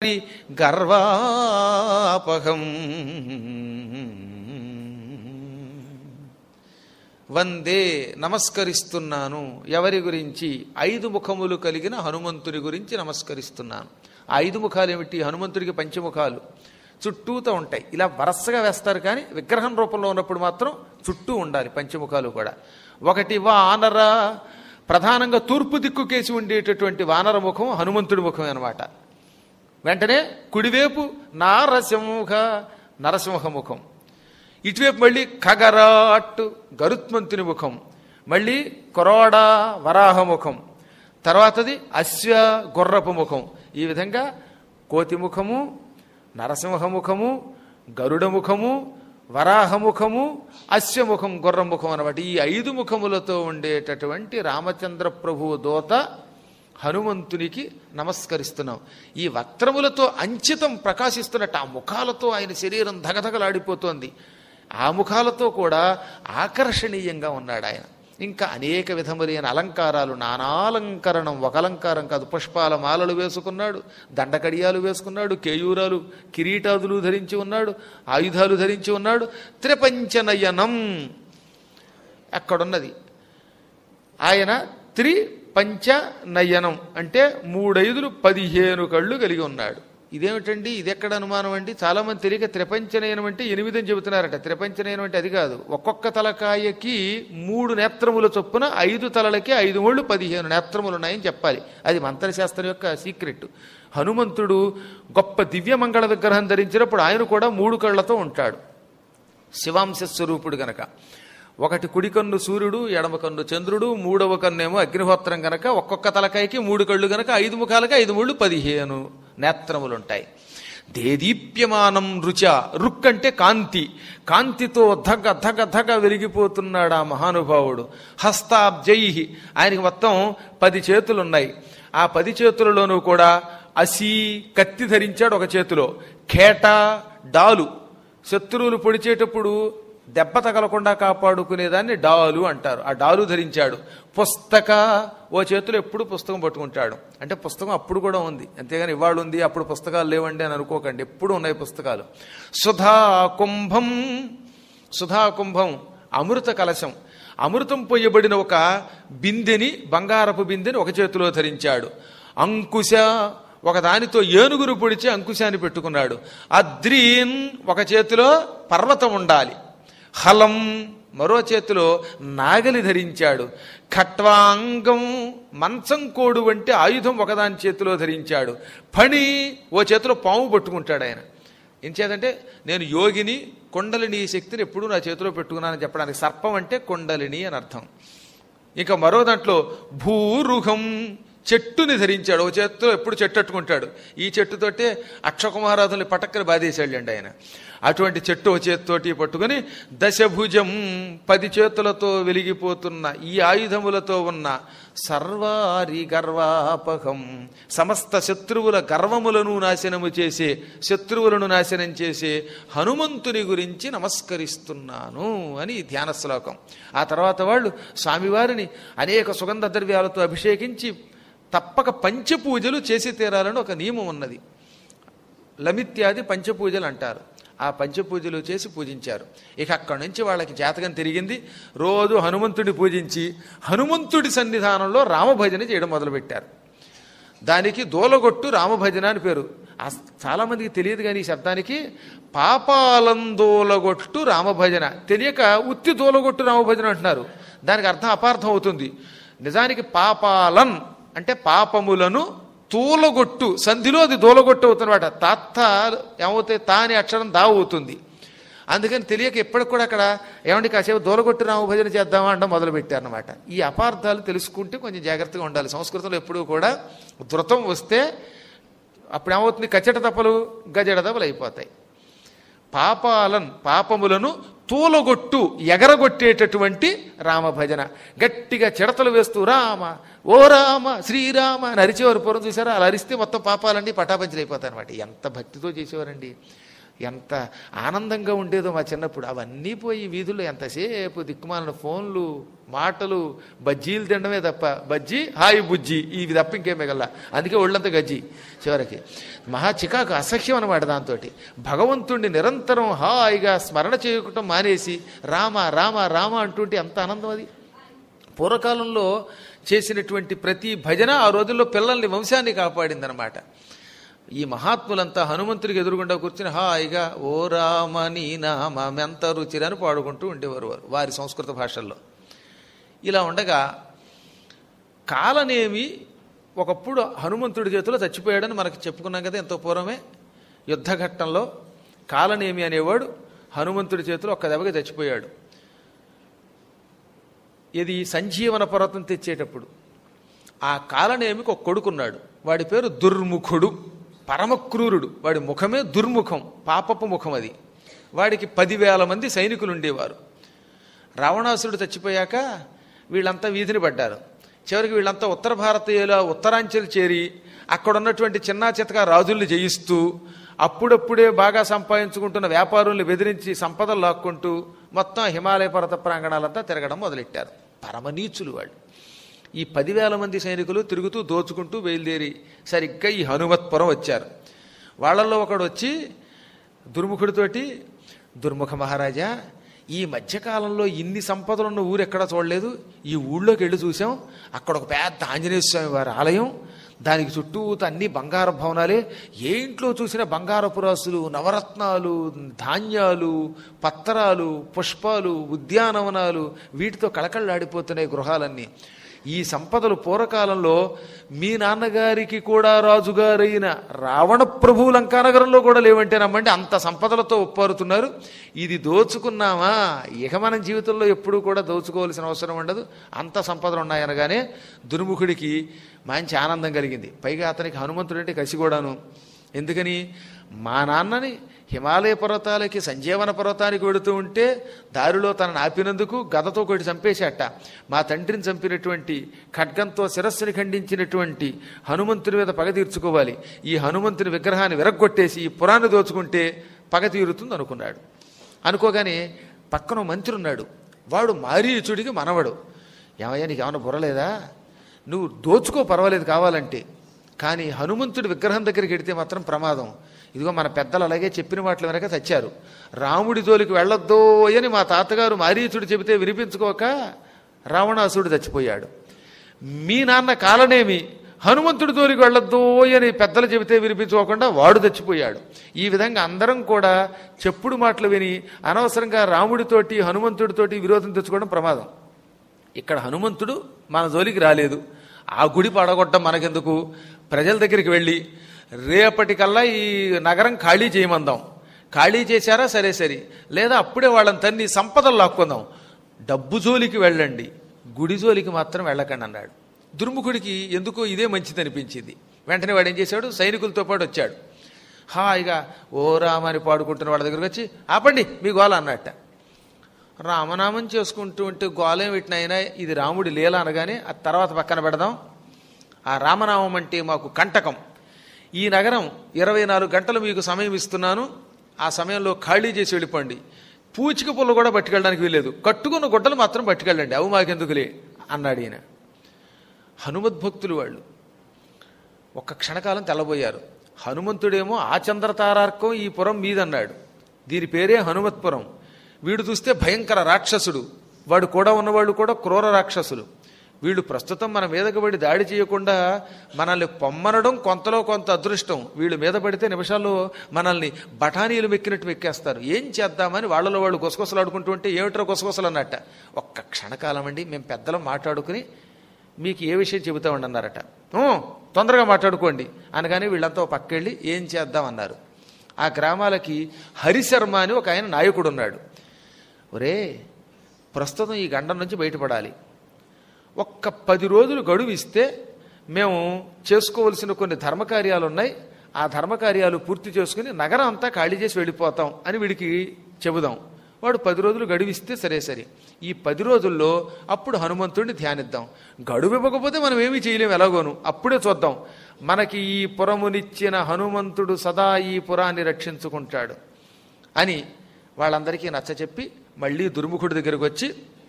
గర్వాపహం వందే నమస్కరిస్తున్నాను ఎవరి గురించి ఐదు ముఖములు కలిగిన హనుమంతుని గురించి నమస్కరిస్తున్నాను ఆ ఐదు ముఖాలు ఏమిటి హనుమంతుడికి పంచముఖాలు చుట్టూతో ఉంటాయి ఇలా వరసగా వేస్తారు కానీ విగ్రహం రూపంలో ఉన్నప్పుడు మాత్రం చుట్టూ ఉండాలి పంచముఖాలు కూడా ఒకటి వానర ప్రధానంగా తూర్పు దిక్కుకేసి ఉండేటటువంటి వానర ముఖం హనుమంతుడి ముఖం అన్నమాట వెంటనే కుడివైపు నారసింహ నరసింహ ముఖం ఇటువైపు మళ్ళీ ఖగరాట్ గరుత్మంతుని ముఖం మళ్ళీ కొరోడ వరాహ ముఖం తర్వాతది అశ్వ గుర్రపు ముఖం ఈ విధంగా కోతి ముఖము నరసింహముఖము గరుడ ముఖము వరాహముఖము అశ్వముఖం గుర్రముఖం అనమాట ఈ ఐదు ముఖములతో ఉండేటటువంటి రామచంద్ర ప్రభువు దోత హనుమంతునికి నమస్కరిస్తున్నాం ఈ వక్రములతో అంచితం ప్రకాశిస్తున్నట్టు ఆ ముఖాలతో ఆయన శరీరం ధగధగలాడిపోతోంది ఆ ముఖాలతో కూడా ఆకర్షణీయంగా ఉన్నాడు ఆయన ఇంకా అనేక విధములైన అలంకారాలు నానాలంకరణం ఒక అలంకారం కాదు పుష్పాల మాలలు వేసుకున్నాడు దండకడియాలు వేసుకున్నాడు కేయూరాలు కిరీటాదులు ధరించి ఉన్నాడు ఆయుధాలు ధరించి ఉన్నాడు త్రిపంచనయనం అక్కడున్నది ఆయన త్రి పంచ నయనం అంటే మూడైదులు పదిహేను కళ్ళు కలిగి ఉన్నాడు ఇదేమిటండి ఇది ఎక్కడ అనుమానం అండి చాలా మంది తెలియక త్రిపంచనయనం అంటే ఎనిమిది అని చెబుతున్నారట త్రిపంచనయనం అంటే అది కాదు ఒక్కొక్క తలకాయకి మూడు నేత్రముల చొప్పున ఐదు తలలకి ఐదు మూళ్ళు పదిహేను నేత్రములు ఉన్నాయని చెప్పాలి అది మంత్రశాస్త్రం యొక్క సీక్రెట్ హనుమంతుడు గొప్ప దివ్యమంగళ విగ్రహం ధరించినప్పుడు ఆయన కూడా మూడు కళ్ళతో ఉంటాడు శివాంశ స్వరూపుడు గనక ఒకటి కుడి కన్ను సూర్యుడు ఎడమ కన్ను చంద్రుడు మూడవ కన్నేమో అగ్నిహోత్రం గనక ఒక్కొక్క తలకాయకి మూడు కళ్ళు గనక ఐదు ముఖాలకి ఐదు ముళ్ళు పదిహేను నేత్రములుంటాయి దేదీప్యమానం రుచ రుక్ అంటే కాంతి కాంతితో ధగ ధగ ధగ వెలిగిపోతున్నాడు ఆ మహానుభావుడు హస్తాబ్జై ఆయనకి మొత్తం పది చేతులున్నాయి ఆ పది చేతులలోనూ కూడా అసి కత్తి ధరించాడు ఒక చేతిలో ఖేట డాలు శత్రువులు పొడిచేటప్పుడు దెబ్బ తగలకుండా కాపాడుకునేదాన్ని డాలు అంటారు ఆ డాలు ధరించాడు పుస్తక ఓ చేతిలో ఎప్పుడు పుస్తకం పట్టుకుంటాడు అంటే పుస్తకం అప్పుడు కూడా ఉంది అంతేగాని ఇవాళ ఉంది అప్పుడు పుస్తకాలు లేవండి అని అనుకోకండి ఎప్పుడు ఉన్నాయి పుస్తకాలు సుధా కుంభం సుధా కుంభం అమృత కలశం అమృతం పొయ్యబడిన ఒక బిందెని బంగారపు బిందెని ఒక చేతిలో ధరించాడు అంకుశ ఒక దానితో ఏనుగురు పొడిచి అంకుశాన్ని పెట్టుకున్నాడు అద్రీన్ ఒక చేతిలో పర్వతం ఉండాలి హలం మరో చేతిలో నాగలి ధరించాడు ఖట్వాంగం మంచం కోడు వంటి ఆయుధం ఒకదాని చేతిలో ధరించాడు ఫణి ఓ చేతిలో పాము పట్టుకుంటాడు ఆయన ఏం చేదంటే నేను యోగిని కొండలిని శక్తిని ఎప్పుడూ నా చేతిలో పెట్టుకున్నానని చెప్పడానికి సర్పం అంటే కొండలిని అని అర్థం ఇక మరో దాంట్లో భూరుహం చెట్టుని ధరించాడు ఓ చేత్తో ఎప్పుడు చెట్టు అట్టుకుంటాడు ఈ చెట్టుతోటే అక్షకుమారాధుల్ని పటక్కని బాధేశాడండి ఆయన అటువంటి చెట్టు ఓ చేత్తోటి పట్టుకుని దశభుజం పది చేతులతో వెలిగిపోతున్న ఈ ఆయుధములతో ఉన్న సర్వారి గర్వాపహం సమస్త శత్రువుల గర్వములను నాశనము చేసే శత్రువులను నాశనం చేసే హనుమంతుని గురించి నమస్కరిస్తున్నాను అని ధ్యాన శ్లోకం ఆ తర్వాత వాళ్ళు స్వామివారిని అనేక సుగంధ ద్రవ్యాలతో అభిషేకించి తప్పక పంచపూజలు చేసి తీరాలని ఒక నియమం ఉన్నది లమిత్యాది పంచపూజలు అంటారు ఆ పంచపూజలు చేసి పూజించారు ఇక అక్కడి నుంచి వాళ్ళకి జాతకం తిరిగింది రోజు హనుమంతుడిని పూజించి హనుమంతుడి సన్నిధానంలో రామభజన చేయడం మొదలుపెట్టారు దానికి దూలగొట్టు రామభజన అని పేరు ఆ చాలామందికి తెలియదు కానీ ఈ శబ్దానికి పాపాలందోలగొట్టు రామభజన తెలియక ఉత్తి దూలగొట్టు రామభజన అంటున్నారు దానికి అర్థం అపార్థం అవుతుంది నిజానికి పాపాలన్ అంటే పాపములను తూలగొట్టు సంధిలో అది దూలగొట్టు అవుతున్నమాట తాత్త ఏమవుతాయి తా అనే అక్షరం దా అవుతుంది అందుకని తెలియక ఎప్పటికి కూడా అక్కడ ఏమంటే కాసేపు దూలగొట్టు రామభజన చేద్దామా అంటే మొదలు పెట్టారనమాట ఈ అపార్థాలు తెలుసుకుంటే కొంచెం జాగ్రత్తగా ఉండాలి సంస్కృతంలో ఎప్పుడూ కూడా ధృతం వస్తే అప్పుడు ఏమవుతుంది కచ్చట తప్పలు గజడ దెబ్బలు అయిపోతాయి పాపాలన్ పాపములను తూలగొట్టు ఎగరగొట్టేటటువంటి రామభజన గట్టిగా చిడతలు వేస్తూ రామ ఓ రామ శ్రీరామ అని అరిచేవారు పూర్వం చూసారా అలా అరిస్తే మొత్తం పాపాలన్నీ పటాపంచలు అయిపోతాయి అనమాట ఎంత భక్తితో చేసేవారండి ఎంత ఆనందంగా ఉండేదో మా చిన్నప్పుడు అవన్నీ పోయి వీధుల్లో ఎంతసేపు దిక్కుమాలిన ఫోన్లు మాటలు బజ్జీలు తినడమే తప్ప బజ్జీ హాయి బుజ్జి ఇవి తప్ప ఇంకేం మిగల అందుకే ఒళ్ళంతా గజ్జి చివరికి మహా చికాకు అసహ్యం అనమాట దాంతో భగవంతుణ్ణి నిరంతరం హాయిగా స్మరణ చేయకుండా మానేసి రామ రామ రామ అంటుంటే ఎంత ఆనందం అది పూర్వకాలంలో చేసినటువంటి ప్రతి భజన ఆ రోజుల్లో పిల్లల్ని వంశాన్ని కాపాడిందనమాట ఈ మహాత్ములంతా హనుమంతుడికి ఎదురుగుండా కూర్చుని హాయిగా ఓ రామని నామెంత రుచిరని పాడుకుంటూ ఉండేవారు వారు వారి సంస్కృత భాషల్లో ఇలా ఉండగా కాలనేమి ఒకప్పుడు హనుమంతుడి చేతిలో చచ్చిపోయాడని మనకి చెప్పుకున్నాం కదా ఎంతో పూర్వమే యుద్ధఘట్టంలో కాలనేమి అనేవాడు హనుమంతుడి చేతిలో ఒక్క దెబ్బకి చచ్చిపోయాడు ఇది సంజీవన పర్వతం తెచ్చేటప్పుడు ఆ కాలనేమికి ఒక కొడుకున్నాడు వాడి పేరు దుర్ముఖుడు పరమక్రూరుడు వాడి ముఖమే దుర్ముఖం పాపపు ముఖం అది వాడికి పదివేల మంది సైనికులు ఉండేవారు రావణాసురుడు చచ్చిపోయాక వీళ్ళంతా వీధిని పడ్డారు చివరికి వీళ్ళంతా ఉత్తర భారతీయుల ఉత్తరాంచల్ చేరి అక్కడ ఉన్నటువంటి చిన్నా చితక రాజుల్ని జయిస్తూ అప్పుడప్పుడే బాగా సంపాదించుకుంటున్న వ్యాపారుల్ని బెదిరించి సంపదలు లాక్కుంటూ మొత్తం హిమాలయ పర్వత ప్రాంగణాలంతా తిరగడం మొదలెట్టారు పరమనీచులు వాళ్ళు ఈ పదివేల మంది సైనికులు తిరుగుతూ దోచుకుంటూ బయలుదేరి సరిగ్గా ఈ హనుమత్పురం వచ్చారు వాళ్ళల్లో ఒకడు వచ్చి దుర్ముఖుడితోటి దుర్ముఖ మహారాజా ఈ మధ్యకాలంలో ఇన్ని సంపదలున్న ఊరు ఎక్కడా చూడలేదు ఈ ఊళ్ళోకి వెళ్ళి చూసాం అక్కడ ఒక పెద్ద ఆంజనేయ స్వామి వారి ఆలయం దానికి చుట్టూత అన్ని బంగారు భవనాలే ఏ ఇంట్లో చూసినా బంగారపు రాసులు నవరత్నాలు ధాన్యాలు పత్రాలు పుష్పాలు ఉద్యానవనాలు వీటితో కళకళలాడిపోతున్నాయి గృహాలన్నీ ఈ సంపదలు పూర్వకాలంలో మీ నాన్నగారికి కూడా రాజుగారైన రావణ ప్రభు లంకానగరంలో కూడా లేవంటే నమ్మండి అంత సంపదలతో ఒప్పారుతున్నారు ఇది దోచుకున్నామా ఇక మన జీవితంలో ఎప్పుడూ కూడా దోచుకోవాల్సిన అవసరం ఉండదు అంత సంపదలు ఉన్నాయనగానే దుర్ముఖుడికి మంచి ఆనందం కలిగింది పైగా అతనికి హనుమంతుడంటే కసి కూడాను ఎందుకని మా నాన్నని హిమాలయ పర్వతాలకి సంజీవన పర్వతానికి వెడుతూ ఉంటే దారిలో తనను ఆపినందుకు గదతో కొట్టి చంపేశాట మా తండ్రిని చంపినటువంటి ఖడ్గంతో శిరస్సుని ఖండించినటువంటి హనుమంతుని మీద పగ తీర్చుకోవాలి ఈ హనుమంతుని విగ్రహాన్ని విరగ్గొట్టేసి ఈ పురాన్ని దోచుకుంటే పగ తీరుతుంది అనుకున్నాడు అనుకోగానే పక్కన ఓ మంత్రి ఉన్నాడు వాడు మారీచుడికి మనవడు ఏమయ్యా నీకు ఏమైనా బుర్రలేదా నువ్వు దోచుకో పర్వాలేదు కావాలంటే కానీ హనుమంతుడి విగ్రహం దగ్గరికి వెడితే మాత్రం ప్రమాదం ఇదిగో మన పెద్దలు అలాగే చెప్పిన మాటలు వెనక చచ్చారు రాముడి జోలికి వెళ్ళొద్దో అని మా తాతగారు మారీచుడు చెబితే వినిపించుకోక రావణాసుడు చచ్చిపోయాడు మీ నాన్న కాలనేమి హనుమంతుడి జోలికి వెళ్ళొద్దు అని పెద్దలు చెబితే వినిపించుకోకుండా వాడు చచ్చిపోయాడు ఈ విధంగా అందరం కూడా చెప్పుడు మాటలు విని అనవసరంగా రాముడితోటి హనుమంతుడితోటి విరోధం తెచ్చుకోవడం ప్రమాదం ఇక్కడ హనుమంతుడు మన జోలికి రాలేదు ఆ గుడి పడగొట్టడం మనకెందుకు ప్రజల దగ్గరికి వెళ్ళి రేపటికల్లా ఈ నగరం ఖాళీ చేయమందాం ఖాళీ చేశారా సరే సరే లేదా అప్పుడే వాళ్ళని తన్ని సంపదలు లాక్కుందాం డబ్బు జోలికి వెళ్ళండి గుడి జోలికి మాత్రం వెళ్ళకండి అన్నాడు దుర్ముఖుడికి ఎందుకో ఇదే మంచిది అనిపించింది వెంటనే వాడు ఏం చేశాడు సైనికులతో పాటు వచ్చాడు హాయిగా ఓ రామని పాడుకుంటున్న వాళ్ళ దగ్గరికి వచ్చి ఆపండి మీ గోల అన్నట్ట రామనామం చేసుకుంటూ ఉంటే గోళం వీటినైనా ఇది రాముడి లీల అనగానే ఆ తర్వాత పక్కన పెడదాం ఆ రామనామం అంటే మాకు కంటకం ఈ నగరం ఇరవై నాలుగు గంటలు మీకు సమయం ఇస్తున్నాను ఆ సమయంలో ఖాళీ చేసి వెళ్ళిపోండి పూచిక పుల్ల కూడా పట్టుకెళ్ళడానికి వీల్లేదు కట్టుకున్న గుడ్డలు మాత్రం పట్టుకెళ్ళండి అవి మాకెందుకులే అన్నాడు ఈయన హనుమద్భక్తులు వాళ్ళు ఒక్క క్షణకాలం తెల్లబోయారు హనుమంతుడేమో ఆ చంద్రతారార్కం ఈ పురం మీదన్నాడు దీని పేరే హనుమత్పురం వీడు చూస్తే భయంకర రాక్షసుడు వాడు కూడా ఉన్నవాళ్ళు కూడా క్రూర రాక్షసులు వీళ్ళు ప్రస్తుతం మన మీదకి పడి దాడి చేయకుండా మనల్ని పొమ్మనడం కొంతలో కొంత అదృష్టం వీళ్ళు మీద పడితే నిమిషాల్లో మనల్ని బఠానీలు మెక్కినట్టు మెక్కేస్తారు ఏం చేద్దామని వాళ్ళలో వాళ్ళు గుసగుసలాడుకుంటూ ఉంటే ఏమిట్రా గుసగుసలు అన్నట్ట ఒక్క క్షణకాలం అండి మేము పెద్దలు మాట్లాడుకుని మీకు ఏ విషయం చెబుతామండి అన్నారట "ఊ, తొందరగా మాట్లాడుకోండి అనగానే వీళ్ళంతా ఓ పక్కెళ్ళి ఏం చేద్దాం అన్నారు ఆ గ్రామాలకి హరిశర్మ అని ఒక ఆయన నాయకుడు ఉన్నాడు ఒరే ప్రస్తుతం ఈ గండం నుంచి బయటపడాలి ఒక్క పది రోజులు గడువు ఇస్తే మేము చేసుకోవలసిన కొన్ని ధర్మకార్యాలు ఉన్నాయి ఆ ధర్మకార్యాలు పూర్తి చేసుకుని నగరం అంతా ఖాళీ చేసి వెళ్ళిపోతాం అని వీడికి చెబుదాం వాడు పది రోజులు గడువిస్తే సరే సరే ఈ పది రోజుల్లో అప్పుడు హనుమంతుడిని ధ్యానిద్దాం గడువు ఇవ్వకపోతే మనం ఏమీ చేయలేం ఎలాగోను అప్పుడే చూద్దాం మనకి ఈ పురమునిచ్చిన హనుమంతుడు సదా ఈ పురాన్ని రక్షించుకుంటాడు అని వాళ్ళందరికీ నచ్చచెప్పి మళ్ళీ దుర్ముఖుడి దగ్గరకు వచ్చి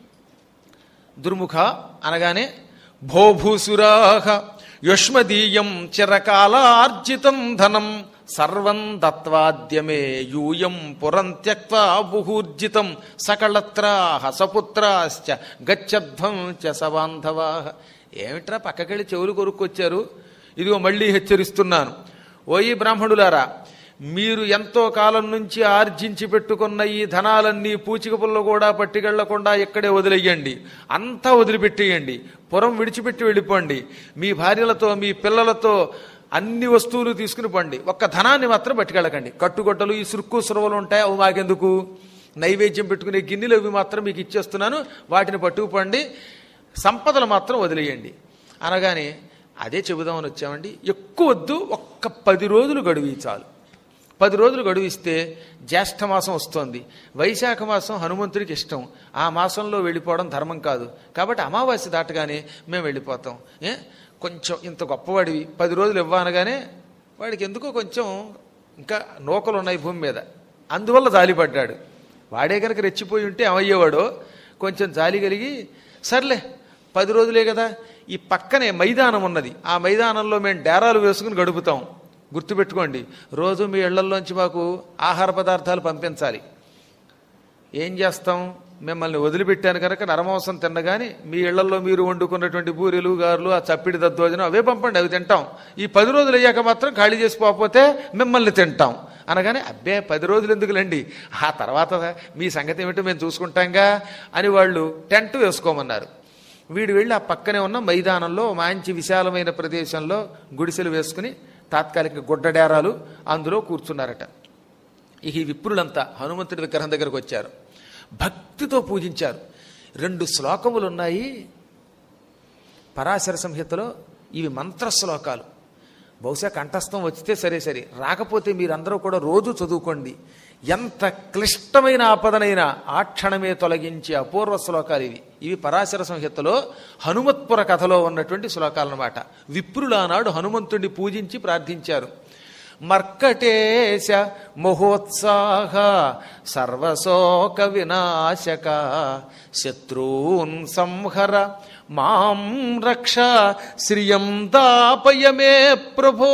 దుర్ముఖ అనగానే భోభూసురాహ యుష్మదీయం చిరకాలార్జితం ధనం సర్వం దత్వాద్యమే యూయం పురం త్యక్వా బుహూర్జితం సకళత్రాహ సపుత్రాశ్చ గచ్చధ్వం చ సబాంధవా ఏమిట్రా పక్కకెళ్ళి చెవులు కొరుక్కొచ్చారు ఇదిగో మళ్ళీ హెచ్చరిస్తున్నాను ఓయి బ్రాహ్మణులారా మీరు ఎంతో కాలం నుంచి ఆర్జించి పెట్టుకున్న ఈ ధనాలన్నీ పూచిక పుల్ల కూడా పట్టుకెళ్లకుండా ఇక్కడే వదిలేయండి అంతా వదిలిపెట్టేయండి పురం విడిచిపెట్టి వెళ్ళిపోండి మీ భార్యలతో మీ పిల్లలతో అన్ని వస్తువులు తీసుకుని పండి ఒక్క ధనాన్ని మాత్రం పట్టుకెళ్ళకండి కట్టుగొట్టలు ఈ సురుక్కు సురవలు ఉంటాయి అవి మాకెందుకు నైవేద్యం పెట్టుకునే గిన్నెలు అవి మాత్రం మీకు ఇచ్చేస్తున్నాను వాటిని పట్టుకుపండి సంపదలు మాత్రం వదిలేయండి అనగానే అదే చెబుదామని వచ్చామండి ఎక్కువ వద్దు ఒక్క పది రోజులు గడువు చాలు పది రోజులు గడువు ఇస్తే జ్యేష్ఠ మాసం వస్తోంది వైశాఖ మాసం హనుమంతుడికి ఇష్టం ఆ మాసంలో వెళ్ళిపోవడం ధర్మం కాదు కాబట్టి అమావాస్య దాటగానే మేము వెళ్ళిపోతాం ఏ కొంచెం ఇంత గొప్పవాడివి పది రోజులు ఇవ్వనగానే వాడికి ఎందుకో కొంచెం ఇంకా నూకలు ఉన్నాయి భూమి మీద అందువల్ల జాలిపడ్డాడు వాడే కనుక రెచ్చిపోయి ఉంటే ఏమయ్యేవాడో కొంచెం జాలి కలిగి సర్లే పది రోజులే కదా ఈ పక్కనే మైదానం ఉన్నది ఆ మైదానంలో మేము డేరాలు వేసుకుని గడుపుతాం గుర్తుపెట్టుకోండి రోజు మీ ఇళ్లల్లోంచి మాకు ఆహార పదార్థాలు పంపించాలి ఏం చేస్తాం మిమ్మల్ని వదిలిపెట్టాను కనుక నరమాంసం తిన్నగాని మీ ఇళ్లలో మీరు వండుకున్నటువంటి బూరెలు గారెలు ఆ చప్పిడి దద్దోజనం అవే పంపండి అవి తింటాం ఈ పది రోజులు అయ్యాక మాత్రం ఖాళీ చేసి పోకపోతే మిమ్మల్ని తింటాం అనగానే అబ్బే పది రోజులు ఎందుకులండి ఆ తర్వాత మీ సంగతి ఏమిటో మేము చూసుకుంటాంగా అని వాళ్ళు టెంట్ వేసుకోమన్నారు వీడు వెళ్ళి ఆ పక్కనే ఉన్న మైదానంలో మంచి విశాలమైన ప్రదేశంలో గుడిసెలు వేసుకుని తాత్కాలిక గుడ్డడేరాలు అందులో కూర్చున్నారట ఇక ఈ విప్రులంతా హనుమంతుడి విగ్రహం దగ్గరకు వచ్చారు భక్తితో పూజించారు రెండు శ్లోకములు ఉన్నాయి పరాశర సంహితలో ఇవి మంత్ర శ్లోకాలు బహుశా కంఠస్థం వచ్చితే సరే సరే రాకపోతే మీరందరూ కూడా రోజు చదువుకోండి ఎంత క్లిష్టమైన ఆపదనైనా ఆ క్షణమే తొలగించే అపూర్వ శ్లోకాలు ఇవి ఇవి పరాశర సంహితలో హనుమత్పుర కథలో ఉన్నటువంటి శ్లోకాలన్నమాట విప్రులానాడు హనుమంతుడిని పూజించి ప్రార్థించారు మర్కటేశ మహోత్సాహ సర్వశోక వినాశక శత్రూన్ సంహర మాం రక్ష శ్రియం దాపయమే ప్రభో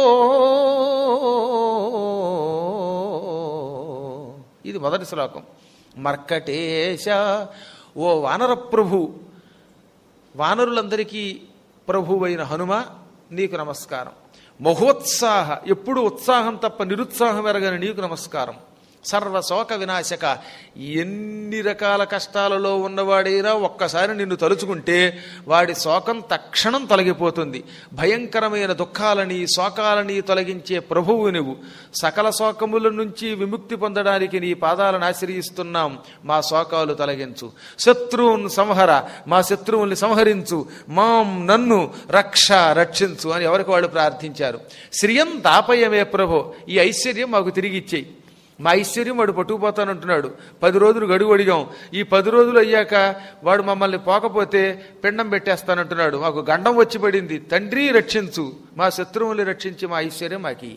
ఇది మొదటి శ్లోకం మర్కటేశ ఓ వానర ప్రభు వానరులందరికీ ప్రభువైన హనుమ నీకు నమస్కారం మహోత్సాహ ఎప్పుడు ఉత్సాహం తప్ప నిరుత్సాహం ఎరగని నీకు నమస్కారం సర్వ శోక వినాశక ఎన్ని రకాల కష్టాలలో ఉన్నవాడైనా ఒక్కసారి నిన్ను తలుచుకుంటే వాడి శోకం తక్షణం తొలగిపోతుంది భయంకరమైన దుఃఖాలని శోకాలని తొలగించే ప్రభువు నువ్వు సకల శోకముల నుంచి విముక్తి పొందడానికి నీ పాదాలను ఆశ్రయిస్తున్నాం మా శోకాలు తొలగించు శత్రువున్ సంహర మా శత్రువుల్ని సంహరించు మాం నన్ను రక్ష రక్షించు అని ఎవరికి వాళ్ళు ప్రార్థించారు శ్రియం దాపయమే ప్రభో ఈ ఐశ్వర్యం మాకు తిరిగి ఇచ్చేయి మా ఐశ్వర్యం వాడు పట్టుకుపోతానంటున్నాడు పది రోజులు గడువు అడిగాం ఈ పది రోజులు అయ్యాక వాడు మమ్మల్ని పోకపోతే పిండం పెట్టేస్తానంటున్నాడు మాకు గండం వచ్చి పడింది తండ్రి రక్షించు మా శత్రువుల్ని రక్షించి మా ఐశ్వర్యం మాకి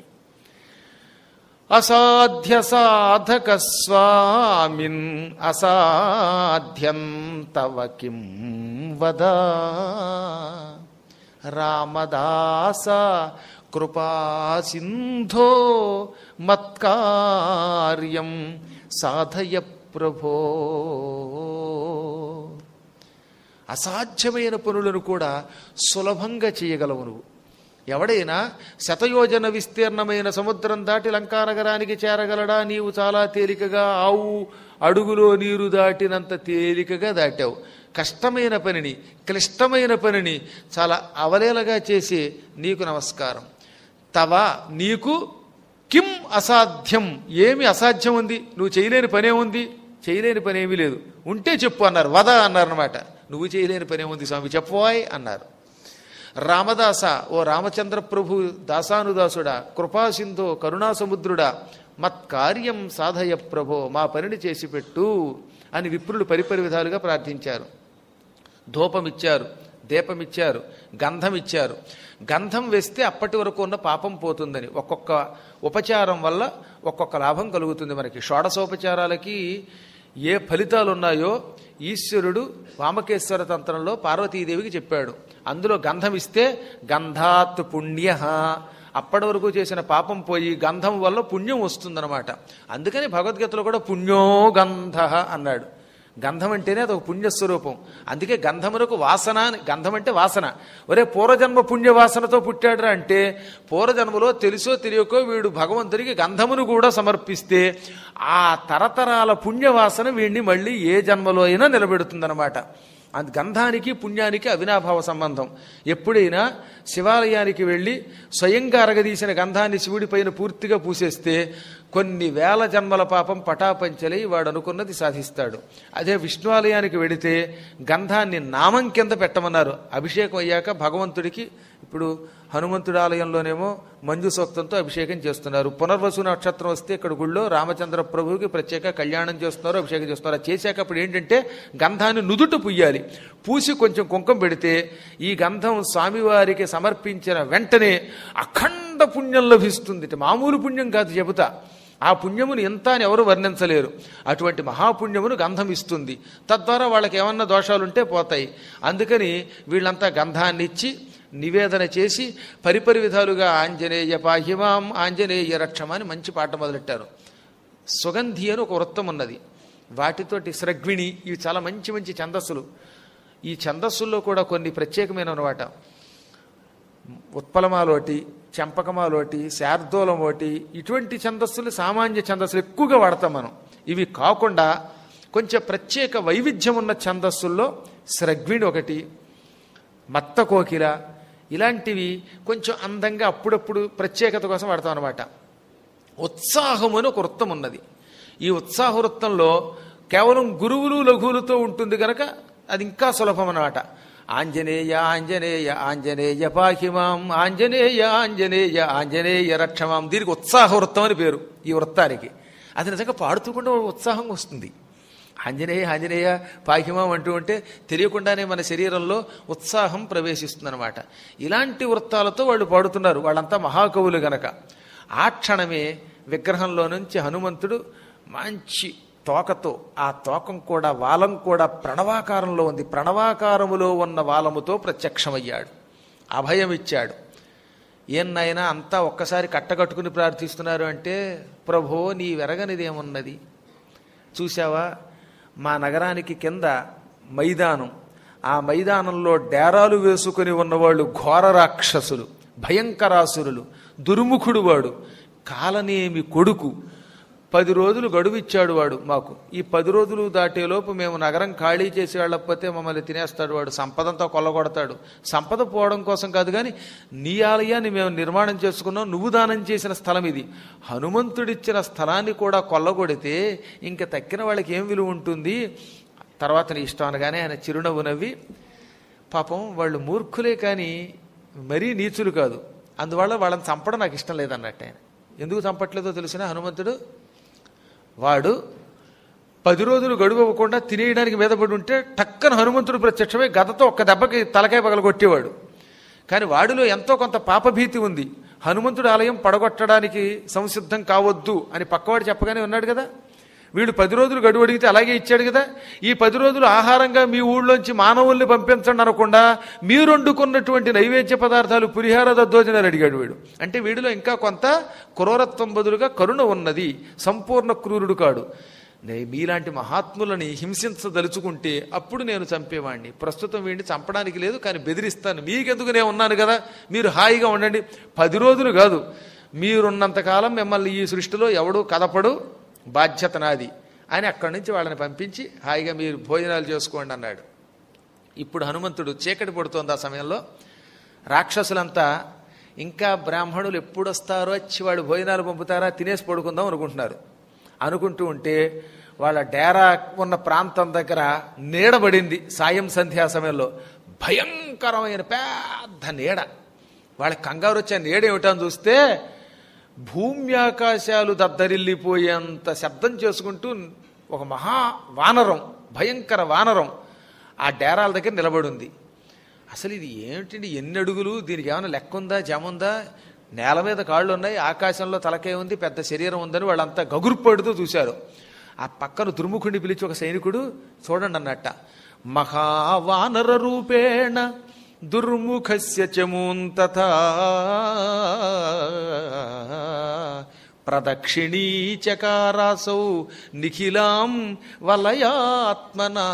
అసాధ్య సాధక స్వామిన్ అసాధ్యం తవ కిం వద రామదాస కృపా సింధో మత్కార్యం సాధయ ప్రభో అసాధ్యమైన పనులను కూడా సులభంగా చేయగలవు నువ్వు ఎవడైనా శతయోజన విస్తీర్ణమైన సముద్రం దాటి లంకానగరానికి చేరగలడా నీవు చాలా తేలికగా ఆవు అడుగులో నీరు దాటినంత తేలికగా దాటావు కష్టమైన పనిని క్లిష్టమైన పనిని చాలా అవలేలగా చేసి నీకు నమస్కారం తవ నీకు కిం అసాధ్యం ఏమి అసాధ్యం ఉంది నువ్వు చేయలేని పనే ఉంది చేయలేని పని ఏమీ లేదు ఉంటే చెప్పు అన్నారు వద అన్నారనమాట నువ్వు చేయలేని పనే ఉంది స్వామి చెప్పవాయ్ అన్నారు రామదాస ఓ రామచంద్ర ప్రభు దాసానుదాసుడా కృపాసింధో కరుణాసముద్రుడా మత్కార్యం సాధయ ప్రభో మా పనిని చేసి పెట్టు అని విప్రులు పరిపరి విధాలుగా ప్రార్థించారు ధూపమిచ్చారు దీపమిచ్చారు గంధమిచ్చారు గంధం వేస్తే అప్పటి వరకు ఉన్న పాపం పోతుందని ఒక్కొక్క ఉపచారం వల్ల ఒక్కొక్క లాభం కలుగుతుంది మనకి షోడశోపచారాలకి ఏ ఫలితాలు ఉన్నాయో ఈశ్వరుడు వామకేశ్వర తంత్రంలో పార్వతీదేవికి చెప్పాడు అందులో గంధం ఇస్తే గంధాత్ పుణ్య అప్పటి వరకు చేసిన పాపం పోయి గంధం వల్ల పుణ్యం వస్తుందన్నమాట అందుకని భగవద్గీతలో కూడా పుణ్యో గంధ అన్నాడు గంధం అంటేనే అదొక పుణ్యస్వరూపం అందుకే గంధమునకు వాసన అని గంధం అంటే వాసన ఒరే పూర్వజన్మ పుణ్య వాసనతో పుట్టాడురా అంటే పూర్వజన్మలో తెలుసో తెలియకో వీడు భగవంతుడికి గంధమును కూడా సమర్పిస్తే ఆ తరతరాల పుణ్యవాసన వీడిని మళ్ళీ ఏ జన్మలో అయినా నిలబెడుతుందన్నమాట అది గంధానికి పుణ్యానికి అవినాభావ సంబంధం ఎప్పుడైనా శివాలయానికి వెళ్ళి స్వయంగా అరగదీసిన గంధాన్ని శివుడి పైన పూర్తిగా పూసేస్తే కొన్ని వేల జన్మల పాపం పటాపంచలై వాడు అనుకున్నది సాధిస్తాడు అదే విష్ణువాలయానికి వెడితే గంధాన్ని నామం కింద పెట్టమన్నారు అభిషేకం అయ్యాక భగవంతుడికి ఇప్పుడు హనుమంతుడి ఆలయంలోనేమో మంజు సూక్తంతో అభిషేకం చేస్తున్నారు పునర్వసు నక్షత్రం వస్తే ఇక్కడ గుళ్ళో రామచంద్ర ప్రభువుకి ప్రత్యేక కళ్యాణం చేస్తున్నారు అభిషేకం చేస్తున్నారు అది చేశాక అప్పుడు ఏంటంటే గంధాన్ని నుదుట పుయ్యాలి పూసి కొంచెం కుంకం పెడితే ఈ గంధం స్వామివారికి సమర్పించిన వెంటనే అఖండ పుణ్యం లభిస్తుంది ఇది మామూలు పుణ్యం కాదు చెబుతా ఆ పుణ్యమును ఎంత అని ఎవరు వర్ణించలేరు అటువంటి మహాపుణ్యమును గంధం ఇస్తుంది తద్వారా వాళ్ళకి ఏమన్నా దోషాలుంటే పోతాయి అందుకని వీళ్ళంతా గంధాన్ని ఇచ్చి నివేదన చేసి పరిపరి విధాలుగా ఆంజనేయ పాహిమాం ఆంజనేయ రక్షమని మంచి పాట మొదలెట్టారు సుగంధి అని ఒక వృత్తం ఉన్నది వాటితోటి స్రగ్విణి ఇవి చాలా మంచి మంచి ఛందస్సులు ఈ ఛందస్సుల్లో కూడా కొన్ని ప్రత్యేకమైన అనమాట ఉత్పలమాలోటి చెంపకమాలోటి శార్దూలం ఒకటి ఇటువంటి ఛందస్సులు సామాన్య ఛందస్సులు ఎక్కువగా వాడతాం మనం ఇవి కాకుండా కొంచెం ప్రత్యేక వైవిధ్యం ఉన్న ఛందస్సుల్లో స్రగ్విణి ఒకటి మత్త కోకిల ఇలాంటివి కొంచెం అందంగా అప్పుడప్పుడు ప్రత్యేకత కోసం వాడతాం అనమాట ఉత్సాహము అని ఒక వృత్తం ఉన్నది ఈ ఉత్సాహ వృత్తంలో కేవలం గురువులు లఘువులతో ఉంటుంది కనుక అది ఇంకా సులభం అన్నమాట ఆంజనేయ ఆంజనేయ ఆంజనేయ పాహిమాం ఆంజనేయ ఆంజనేయ ఆంజనేయ రక్షమాం దీనికి ఉత్సాహ వృత్తం అని పేరు ఈ వృత్తానికి అది నిజంగా పాడుతూ కూడా ఉత్సాహం వస్తుంది ఆంజనేయ ఆంజనేయ పాహిమం అంటూ ఉంటే తెలియకుండానే మన శరీరంలో ఉత్సాహం ప్రవేశిస్తుందన్నమాట ఇలాంటి వృత్తాలతో వాళ్ళు పాడుతున్నారు వాళ్ళంతా మహాకవులు గనక ఆ క్షణమే విగ్రహంలో నుంచి హనుమంతుడు మంచి తోకతో ఆ తోకం కూడా వాలం కూడా ప్రణవాకారంలో ఉంది ప్రణవాకారములో ఉన్న వాలముతో ప్రత్యక్షమయ్యాడు అభయం ఇచ్చాడు ఏన్నైనా అంతా ఒక్కసారి కట్టకట్టుకుని ప్రార్థిస్తున్నారు అంటే ప్రభో నీ వెరగనిదేమున్నది చూసావా మా నగరానికి కింద మైదానం ఆ మైదానంలో డేరాలు వేసుకుని ఉన్నవాళ్ళు ఘోర రాక్షసులు భయంకరాసురులు దుర్ముఖుడు వాడు కాలనేమి కొడుకు పది రోజులు గడువు ఇచ్చాడు వాడు మాకు ఈ పది రోజులు దాటేలోపు మేము నగరం ఖాళీ చేసి వెళ్ళకపోతే మమ్మల్ని తినేస్తాడు వాడు సంపదంతా కొల్లగొడతాడు సంపద పోవడం కోసం కాదు కానీ నీ ఆలయాన్ని మేము నిర్మాణం చేసుకున్నాం నువ్వు దానం చేసిన స్థలం ఇది హనుమంతుడిచ్చిన స్థలాన్ని కూడా కొల్లగొడితే ఇంకా తక్కిన వాళ్ళకి ఏం విలువ ఉంటుంది తర్వాత నీ ఇష్టం అనగానే ఆయన చిరునవ్వు నవ్వి పాపం వాళ్ళు మూర్ఖులే కానీ మరీ నీచులు కాదు అందువల్ల వాళ్ళని చంపడం నాకు ఇష్టం లేదన్నట్టు ఆయన ఎందుకు చంపట్లేదో తెలిసిన హనుమంతుడు వాడు పది రోజులు గడువు ఇవ్వకుండా తినేయడానికి మీద పడి ఉంటే టక్కన హనుమంతుడు ప్రత్యక్షమై గదతో ఒక్క దెబ్బకి తలకాయ పగల కొట్టేవాడు కానీ వాడిలో ఎంతో కొంత పాపభీతి ఉంది హనుమంతుడు ఆలయం పడగొట్టడానికి సంసిద్ధం కావద్దు అని పక్కవాడు చెప్పగానే ఉన్నాడు కదా వీడు పది రోజులు గడువు అడిగితే అలాగే ఇచ్చాడు కదా ఈ పది రోజులు ఆహారంగా మీ ఊళ్ళోంచి మానవుల్ని పంపించండి అనకుండా మీరు వండుకున్నటువంటి నైవేద్య పదార్థాలు పులిహార దద్దోజనాలు అడిగాడు వీడు అంటే వీడిలో ఇంకా కొంత క్రూరత్వం బదులుగా కరుణ ఉన్నది సంపూర్ణ క్రూరుడు కాడు నే- మీలాంటి మహాత్ములని హింసించదలుచుకుంటే అప్పుడు నేను చంపేవాడిని ప్రస్తుతం వీడిని చంపడానికి లేదు కానీ బెదిరిస్తాను మీకెందుకు నేను ఉన్నాను కదా మీరు హాయిగా ఉండండి పది రోజులు కాదు మీరున్నంతకాలం మిమ్మల్ని ఈ సృష్టిలో ఎవడు కదపడు బాధ్యత నాది అని అక్కడి నుంచి వాళ్ళని పంపించి హాయిగా మీరు భోజనాలు చేసుకోండి అన్నాడు ఇప్పుడు హనుమంతుడు చీకటి పడుతోంది ఆ సమయంలో రాక్షసులంతా ఇంకా బ్రాహ్మణులు ఎప్పుడు వస్తారో వచ్చి వాళ్ళు భోజనాలు పంపుతారా తినేసి పడుకుందాం అనుకుంటున్నారు అనుకుంటూ ఉంటే వాళ్ళ డేరా ఉన్న ప్రాంతం దగ్గర నీడబడింది సాయం సంధ్యా సమయంలో భయంకరమైన పెద్ద నీడ వాళ్ళకి కంగారు వచ్చే నీడ ఏమిటని చూస్తే భూమి ఆకాశాలు దద్దరిల్లిపోయేంత శబ్దం చేసుకుంటూ ఒక మహా వానరం భయంకర వానరం ఆ డేరాల దగ్గర నిలబడి ఉంది అసలు ఇది ఏమిటండి ఎన్ని అడుగులు దీనికి ఏమైనా లెక్క ఉందా జమ ఉందా నేల మీద కాళ్ళు ఉన్నాయి ఆకాశంలో తలకే ఉంది పెద్ద శరీరం ఉందని వాళ్ళంతా గగురుపడుతూ చూశారు ఆ పక్కన దుర్ముఖుడిని పిలిచి ఒక సైనికుడు చూడండి అన్నట్ట మహావానర రూపేణ దుర్ముఖస్య చమూంతథ ప్రదక్షిణీచకారాసౌ నిఖిలాం వలయాత్మనా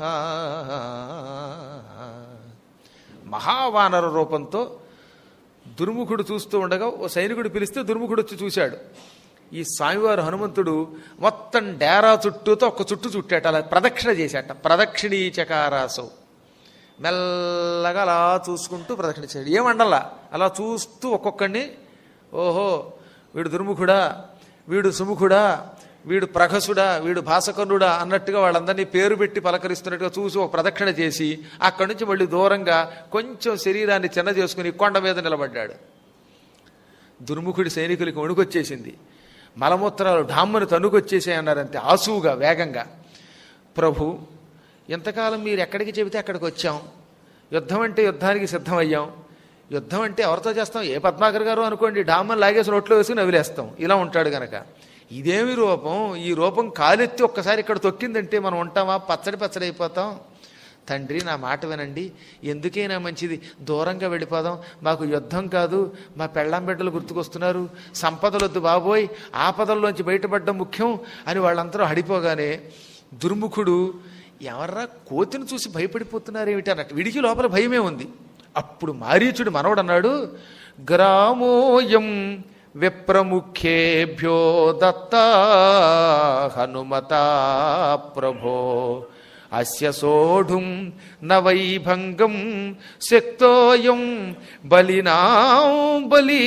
మహావానర రూపంతో దుర్ముఖుడు చూస్తూ ఉండగా ఓ సైనికుడు పిలిస్తే దుర్ముఖుడు వచ్చి చూశాడు ఈ స్వామివారు హనుమంతుడు మొత్తం డేరా చుట్టూతో ఒక చుట్టూ చుట్టాట అలా ప్రదక్షిణ చేశాట ప్రదక్షిణీ చకారాసౌ మెల్లగా అలా చూసుకుంటూ ప్రదక్షిణ చేశాడు ఏమండలా అలా చూస్తూ ఒక్కొక్కడిని ఓహో వీడు దుర్ముఖుడా వీడు సుముఖుడా వీడు ప్రహసుడా వీడు భాసకర్ణుడా అన్నట్టుగా వాళ్ళందరినీ పేరు పెట్టి పలకరిస్తున్నట్టుగా చూసి ఒక ప్రదక్షిణ చేసి అక్కడి నుంచి మళ్ళీ దూరంగా కొంచెం శరీరాన్ని చిన్న చేసుకుని కొండ మీద నిలబడ్డాడు దుర్ముఖుడి సైనికులకి వణుకొచ్చేసింది మలమూత్రాలు ఢామ్మను తన్నుకొచ్చేసాయి అన్నారంతే ఆసువుగా వేగంగా ప్రభు ఎంతకాలం మీరు ఎక్కడికి చెబితే అక్కడికి వచ్చాం యుద్ధం అంటే యుద్ధానికి సిద్ధమయ్యాం యుద్ధం అంటే ఎవరితో చేస్తాం ఏ పద్మాకర్ గారు అనుకోండి డామ్మని లాగేసి నోట్లో వేసి నవిలేస్తాం ఇలా ఉంటాడు గనక ఇదేమి రూపం ఈ రూపం కాలెత్తి ఒక్కసారి ఇక్కడ తొక్కిందంటే మనం ఉంటామా పచ్చడి పచ్చడి అయిపోతాం తండ్రి నా మాట వినండి ఎందుకైనా మంచిది దూరంగా వెళ్ళిపోదాం మాకు యుద్ధం కాదు మా పెళ్ళాం బిడ్డలు గుర్తుకొస్తున్నారు సంపదలొద్దు బాబోయ్ ఆపదల్లోంచి బయటపడడం ముఖ్యం అని వాళ్ళందరూ హడిపోగానే దుర్ముఖుడు ఎవర్రా కోతిని చూసి భయపడిపోతున్నారు ఏమిటి అన్నట్టు విడికి లోపల భయమే ఉంది అప్పుడు మారీచుడు మనవడు అన్నాడు గ్రామోయం విప్రముఖ్యేభ్యో దత్తా హనుమతా ప్రభో అస్య సోఢుం నవైభంగం శక్తోయం బలినా బలి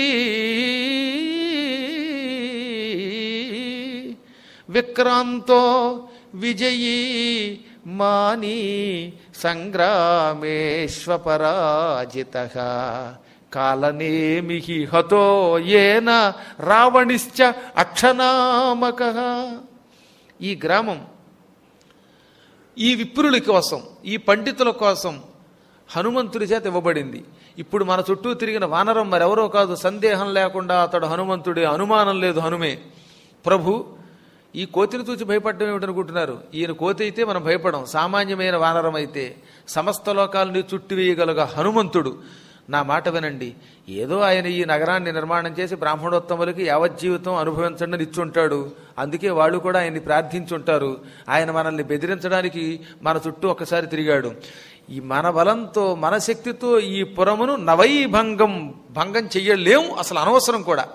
విక్రాంతో విజయీ మాని సంగ్రామేశ్వపరాజిత కాలనేమి హతో ఏన రావణిశ్చ అక్షనామక ఈ గ్రామం ఈ విప్రుల కోసం ఈ పండితుల కోసం హనుమంతుడి చేత ఇవ్వబడింది ఇప్పుడు మన చుట్టూ తిరిగిన వానరం మరెవరో కాదు సందేహం లేకుండా అతడు హనుమంతుడే అనుమానం లేదు హనుమే ప్రభు ఈ కోతిని చూసి భయపడడం ఏమిటనుకుంటున్నారు ఈయన కోతి అయితే మనం భయపడం సామాన్యమైన వానరం అయితే సమస్త లోకాలని చుట్టివేయగలగ హనుమంతుడు నా మాట వినండి ఏదో ఆయన ఈ నగరాన్ని నిర్మాణం చేసి బ్రాహ్మణోత్తములకి యావజ్జీవితం అనుభవించండి ఇచ్చుంటాడు అందుకే వాళ్ళు కూడా ఆయన్ని ప్రార్థించుంటారు ఆయన మనల్ని బెదిరించడానికి మన చుట్టూ ఒకసారి తిరిగాడు ఈ మన బలంతో మన శక్తితో ఈ పురమును నవైభంగం భంగం చెయ్యలేం అసలు అనవసరం కూడా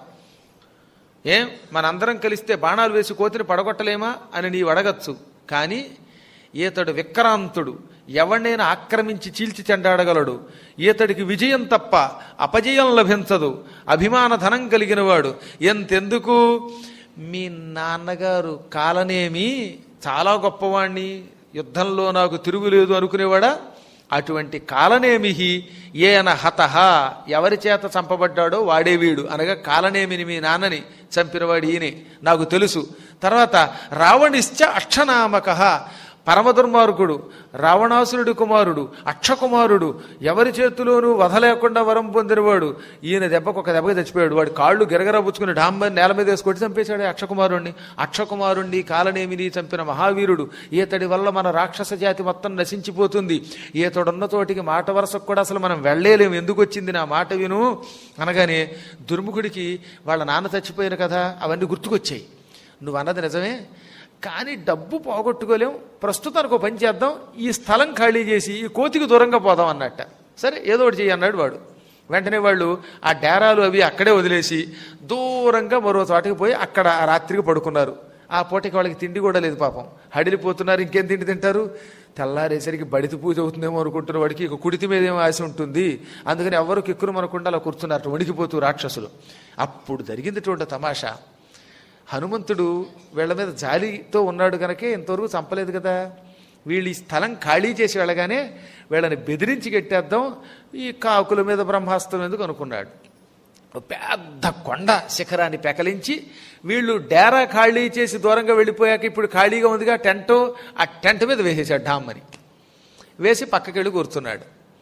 ఏం మనందరం కలిస్తే బాణాలు వేసి కోతిని పడగొట్టలేమా అని నీవు అడగచ్చు కానీ ఈతడు విక్రాంతుడు ఎవరినైనా ఆక్రమించి చీల్చి చెండాడగలడు ఈతడికి విజయం తప్ప అపజయం లభించదు అభిమాన ధనం కలిగినవాడు ఎంతెందుకు మీ నాన్నగారు కాలనేమి చాలా గొప్పవాణ్ణి యుద్ధంలో నాకు తిరుగులేదు అనుకునేవాడా అటువంటి కాలనేమిహి ఏన హతహ ఎవరి చేత చంపబడ్డాడో వాడే వీడు అనగా కాలనేమిని మీ నాన్నని చంపినవాడు ఈయనే నాకు తెలుసు తర్వాత రావణిశ్చ అక్షనామక పరమ దుర్మార్గుడు రావణాసురుడి కుమారుడు అక్షకుమారుడు ఎవరి చేతిలోనూ వధ లేకుండా వరం పొందినవాడు ఈయన దెబ్బకు ఒక దెబ్బకి చచ్చిపోయాడు వాడు కాళ్ళు గిరగరబుచ్చుకుని డాంబర్ నేల మీద వేసి కొట్టి చంపేశాడు అక్షకుమారుణ్ణి అక్షకుమారుణ్ణి కాలనేమిని చంపిన మహావీరుడు ఈతడి వల్ల మన రాక్షస జాతి మొత్తం నశించిపోతుంది ఈతడున్న తోటికి మాట వరసకు కూడా అసలు మనం వెళ్ళలేము ఎందుకు వచ్చింది నా మాట విను అనగానే దుర్ముఖుడికి వాళ్ళ నాన్న చచ్చిపోయిన కదా అవన్నీ గుర్తుకొచ్చాయి నువ్వు అన్నది నిజమే కానీ డబ్బు పోగొట్టుకోలేం ప్రస్తుతానికి ఒక పని చేద్దాం ఈ స్థలం ఖాళీ చేసి ఈ కోతికి దూరంగా పోదాం అన్నట్ట సరే ఏదో ఒకటి చెయ్యి అన్నాడు వాడు వెంటనే వాళ్ళు ఆ డేరాలు అవి అక్కడే వదిలేసి దూరంగా మరో చోటకి పోయి అక్కడ ఆ రాత్రికి పడుకున్నారు ఆ పూటకి వాళ్ళకి తిండి కూడా లేదు పాపం హడిలిపోతున్నారు ఇంకేం తిండి తింటారు తెల్లారేసరికి బడితి పూజ అవుతుందేమో అనుకుంటున్న వాడికి ఇక కుడితి మీద ఏమో ఆశ ఉంటుంది అందుకని ఎవరు కిక్కురు మనకుండా అలా కూర్చున్నారు వణికిపోతూ రాక్షసులు అప్పుడు జరిగిందిటువంటి తమాషా హనుమంతుడు వీళ్ళ మీద జాలితో ఉన్నాడు కనుకే ఇంతవరకు చంపలేదు కదా వీళ్ళు ఈ స్థలం ఖాళీ చేసి వెళ్ళగానే వీళ్ళని బెదిరించి కట్టేద్దాం ఈ కాకుల మీద బ్రహ్మాస్త్రం ఎందుకు అనుకున్నాడు ఓ పెద్ద కొండ శిఖరాన్ని పెకలించి వీళ్ళు డేరా ఖాళీ చేసి దూరంగా వెళ్ళిపోయాక ఇప్పుడు ఖాళీగా ఉందిగా టెంట్ ఆ టెంట్ మీద వేసేసాడు డామ్మని వేసి పక్కకెళ్ళి కూర్చున్నాడు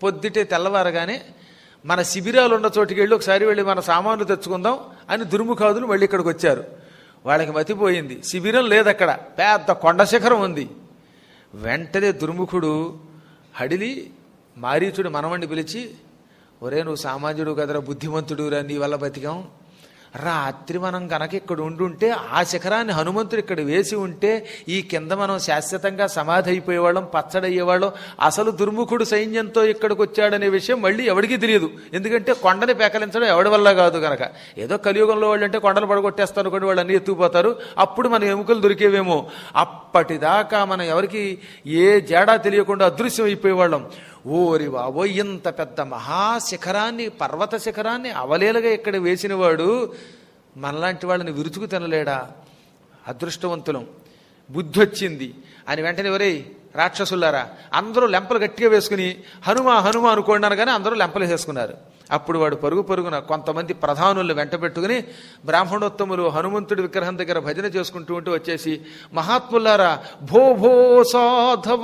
పొద్దుటే తెల్లవారగానే మన శిబిరాలు ఉన్న చోటికి వెళ్ళి ఒకసారి వెళ్ళి మన సామాన్లు తెచ్చుకుందాం అని దుర్ముఖాదులు మళ్ళీ ఇక్కడికి వచ్చారు వాళ్ళకి మతిపోయింది శిబిరం లేదు అక్కడ పెద్ద కొండ శిఖరం ఉంది వెంటనే దుర్ముఖుడు హడిలి మారీచుడు మనవణ్ణి పిలిచి ఒరే నువ్వు సామాన్యుడు కదరా బుద్ధిమంతుడురా నీ వల్ల బతికాం రాత్రి మనం గనక ఇక్కడ ఉండుంటే ఆ శిఖరాన్ని హనుమంతుడు ఇక్కడ వేసి ఉంటే ఈ కింద మనం శాశ్వతంగా సమాధి అయిపోయేవాళ్ళం పచ్చడయ్యేవాళ్ళం అసలు దుర్ముఖుడు సైన్యంతో ఇక్కడికి వచ్చాడనే విషయం మళ్ళీ ఎవరికీ తెలియదు ఎందుకంటే కొండని పేకలించడం ఎవడి వల్ల కాదు గనక ఏదో కలియుగంలో వాళ్ళు అంటే కొండలు పడగొట్టేస్తారు అనుకోండి వాళ్ళు అన్ని ఎత్తుకుపోతారు అప్పుడు మన ఎముకలు దొరికేవేమో అప్పటిదాకా మనం ఎవరికి ఏ జేడా తెలియకుండా అదృశ్యం అయిపోయేవాళ్ళం ఓరి బాబో ఇంత పెద్ద మహాశిఖరాన్ని పర్వత శిఖరాన్ని అవలేలగా ఇక్కడ వేసినవాడు మనలాంటి వాళ్ళని విరుచుకు తినలేడా అదృష్టవంతులం బుద్ధి వచ్చింది అని వెంటనే ఒరేయ్ రాక్షసులారా అందరూ లెంపలు గట్టిగా వేసుకుని హనుమ హనుమ అనుకోండాను కానీ అందరూ లెంపలు వేసుకున్నారు అప్పుడు వాడు పరుగు పరుగున కొంతమంది ప్రధానులు వెంట పెట్టుకుని బ్రాహ్మణోత్తములు హనుమంతుడి విగ్రహం దగ్గర భజన చేసుకుంటూ ఉంటూ వచ్చేసి మహాత్ములారా భో భో సాధవ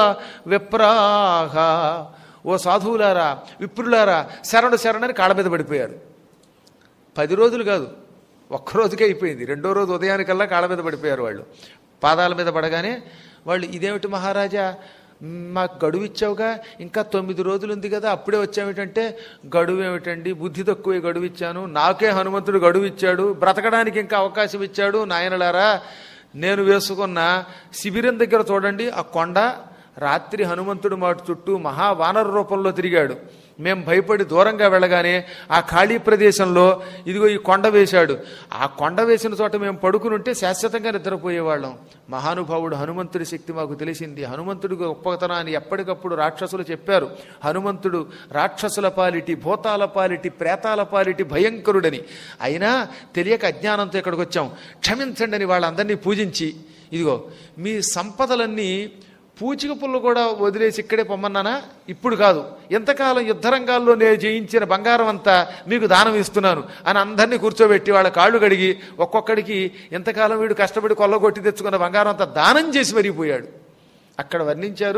విప్రాహ ఓ సాధువులారా విప్రులారా శరణు శరణని కాళ్ళ మీద పడిపోయారు పది రోజులు కాదు ఒక్క రోజుకే అయిపోయింది రెండో రోజు ఉదయానికల్లా కాళ్ళ మీద పడిపోయారు వాళ్ళు పాదాల మీద పడగానే వాళ్ళు ఇదేమిటి మహారాజా మాకు గడువు ఇచ్చావుగా ఇంకా తొమ్మిది రోజులు ఉంది కదా అప్పుడే వచ్చామేటంటే గడువు ఏమిటండి బుద్ధి తక్కువే గడువు ఇచ్చాను నాకే హనుమంతుడు గడువు ఇచ్చాడు బ్రతకడానికి ఇంకా అవకాశం ఇచ్చాడు నాయనలారా నేను వేసుకున్న శిబిరం దగ్గర చూడండి ఆ కొండ రాత్రి హనుమంతుడు మాటు చుట్టూ మహావానర రూపంలో తిరిగాడు మేం భయపడి దూరంగా వెళ్ళగానే ఆ ఖాళీ ప్రదేశంలో ఇదిగో ఈ కొండ వేశాడు ఆ కొండ వేసిన చోట మేము పడుకుని ఉంటే శాశ్వతంగా నిద్రపోయేవాళ్ళం మహానుభావుడు హనుమంతుడి శక్తి మాకు తెలిసింది హనుమంతుడి గొప్పతనాన్ని ఎప్పటికప్పుడు రాక్షసులు చెప్పారు హనుమంతుడు రాక్షసుల పాలిటి భూతాల పాలిటి ప్రేతాల పాలిటి భయంకరుడని అయినా తెలియక అజ్ఞానంతో ఇక్కడికి వచ్చాం క్షమించండి అని వాళ్ళందరినీ పూజించి ఇదిగో మీ సంపదలన్నీ పూచిక పుల్ల కూడా వదిలేసి ఇక్కడే పొమ్మన్నానా ఇప్పుడు కాదు ఎంతకాలం యుద్ధరంగాల్లో నేను జయించిన బంగారం అంతా మీకు దానం ఇస్తున్నాను అని అందరినీ కూర్చోబెట్టి వాళ్ళ కాళ్ళు కడిగి ఒక్కొక్కడికి ఎంతకాలం వీడు కష్టపడి కొల్లగొట్టి తెచ్చుకున్న బంగారం అంతా దానం చేసి మరిగిపోయాడు అక్కడ వర్ణించారు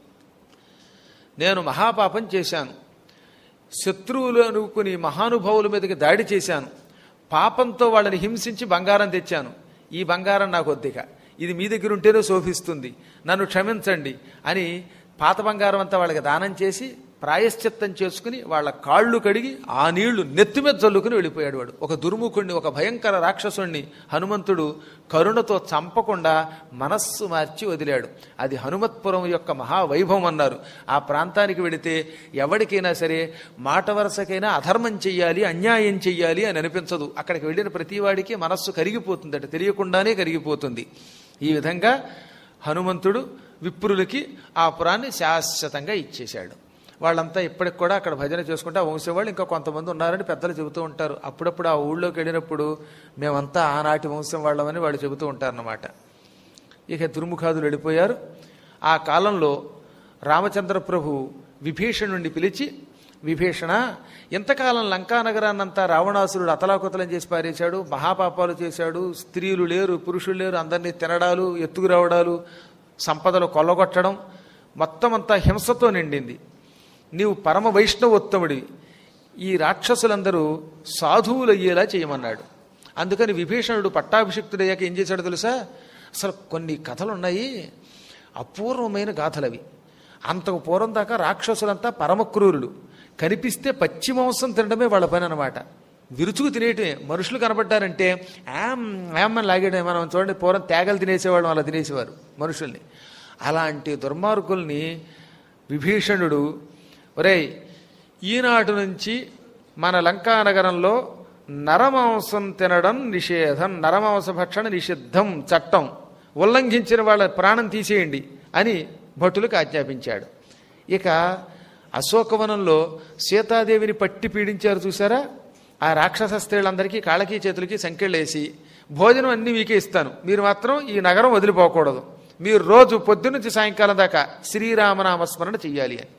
నేను మహాపాపం చేశాను శత్రువులు అనుకుని మహానుభావుల మీదకి దాడి చేశాను పాపంతో వాళ్ళని హింసించి బంగారం తెచ్చాను ఈ బంగారం నాకు వద్దిక ఇది మీ దగ్గర ఉంటేనే శోభిస్తుంది నన్ను క్షమించండి అని పాత బంగారం అంతా వాళ్ళకి దానం చేసి ప్రాయశ్చిత్తం చేసుకుని వాళ్ళ కాళ్ళు కడిగి ఆ నీళ్లు నెత్తి మీద చల్లుకుని వెళ్ళిపోయాడు వాడు ఒక దుర్ముఖుణ్ణి ఒక భయంకర రాక్షసుణ్ణి హనుమంతుడు కరుణతో చంపకుండా మనస్సు మార్చి వదిలాడు అది హనుమత్పురం యొక్క మహావైభవం అన్నారు ఆ ప్రాంతానికి వెళితే ఎవరికైనా సరే మాట వరసకైనా అధర్మం చెయ్యాలి అన్యాయం చెయ్యాలి అని అనిపించదు అక్కడికి వెళ్ళిన ప్రతివాడికి మనస్సు కరిగిపోతుందట తెలియకుండానే కరిగిపోతుంది ఈ విధంగా హనుమంతుడు విప్రులకి ఆ పురాన్ని శాశ్వతంగా ఇచ్చేశాడు వాళ్ళంతా ఇప్పటికి కూడా అక్కడ భజన చేసుకుంటే ఆ వంశం వాళ్ళు ఇంకా కొంతమంది ఉన్నారని పెద్దలు చెబుతూ ఉంటారు అప్పుడప్పుడు ఆ ఊళ్ళోకి వెళ్ళినప్పుడు మేమంతా ఆనాటి వంశం వాళ్ళమని వాళ్ళు చెబుతూ ఉంటారన్నమాట ఇక దుర్ముఖాదులు వెళ్ళిపోయారు ఆ కాలంలో రామచంద్ర ప్రభు విభీషణుణ్ణి పిలిచి విభీషణ ఎంతకాలం లంకానగరాన్నంతా రావణాసురుడు అతలాకుతలం చేసి పారేశాడు మహాపాపాలు చేశాడు స్త్రీలు లేరు పురుషులు లేరు అందరినీ తినడాలు ఎత్తుకురావడాలు సంపదలు కొల్లగొట్టడం మొత్తం అంతా హింసతో నిండింది నీవు పరమ వైష్ణవోత్తముడివి ఈ రాక్షసులందరూ సాధువులు అయ్యేలా చేయమన్నాడు అందుకని విభీషణుడు పట్టాభిషిక్తుడయ్యాక ఏం చేశాడు తెలుసా అసలు కొన్ని కథలు ఉన్నాయి అపూర్వమైన గాథలవి అంతకు పూర్వం దాకా రాక్షసులంతా పరమక్రూరులు కనిపిస్తే పచ్చి మాంసం తినడమే వాళ్ళ పని అనమాట విరుచుకు తినేయటమే మనుషులు కనబడ్డారంటే యామ్ యామ్ అని లాగేయడం మనం చూడండి పూర్వం తేగలు తినేసేవాళ్ళం అలా తినేసేవారు మనుషుల్ని అలాంటి దుర్మార్గుల్ని విభీషణుడు ఒరేయ్ ఈనాటి నుంచి మన లంకా నగరంలో నరమాంసం తినడం నిషేధం నరమాంస భక్షణ నిషిద్ధం చట్టం ఉల్లంఘించిన వాళ్ళ ప్రాణం తీసేయండి అని భటులకు ఆజ్ఞాపించాడు ఇక అశోకవనంలో సీతాదేవిని పట్టి పీడించారు చూసారా ఆ రాక్షస స్త్రీలందరికీ కాళ్ళకి చేతులకి సంకెళ్ళేసి భోజనం అన్ని మీకే ఇస్తాను మీరు మాత్రం ఈ నగరం వదిలిపోకూడదు మీరు రోజు పొద్దున్నుంచి సాయంకాలం దాకా శ్రీరామనామస్మరణ చెయ్యాలి అని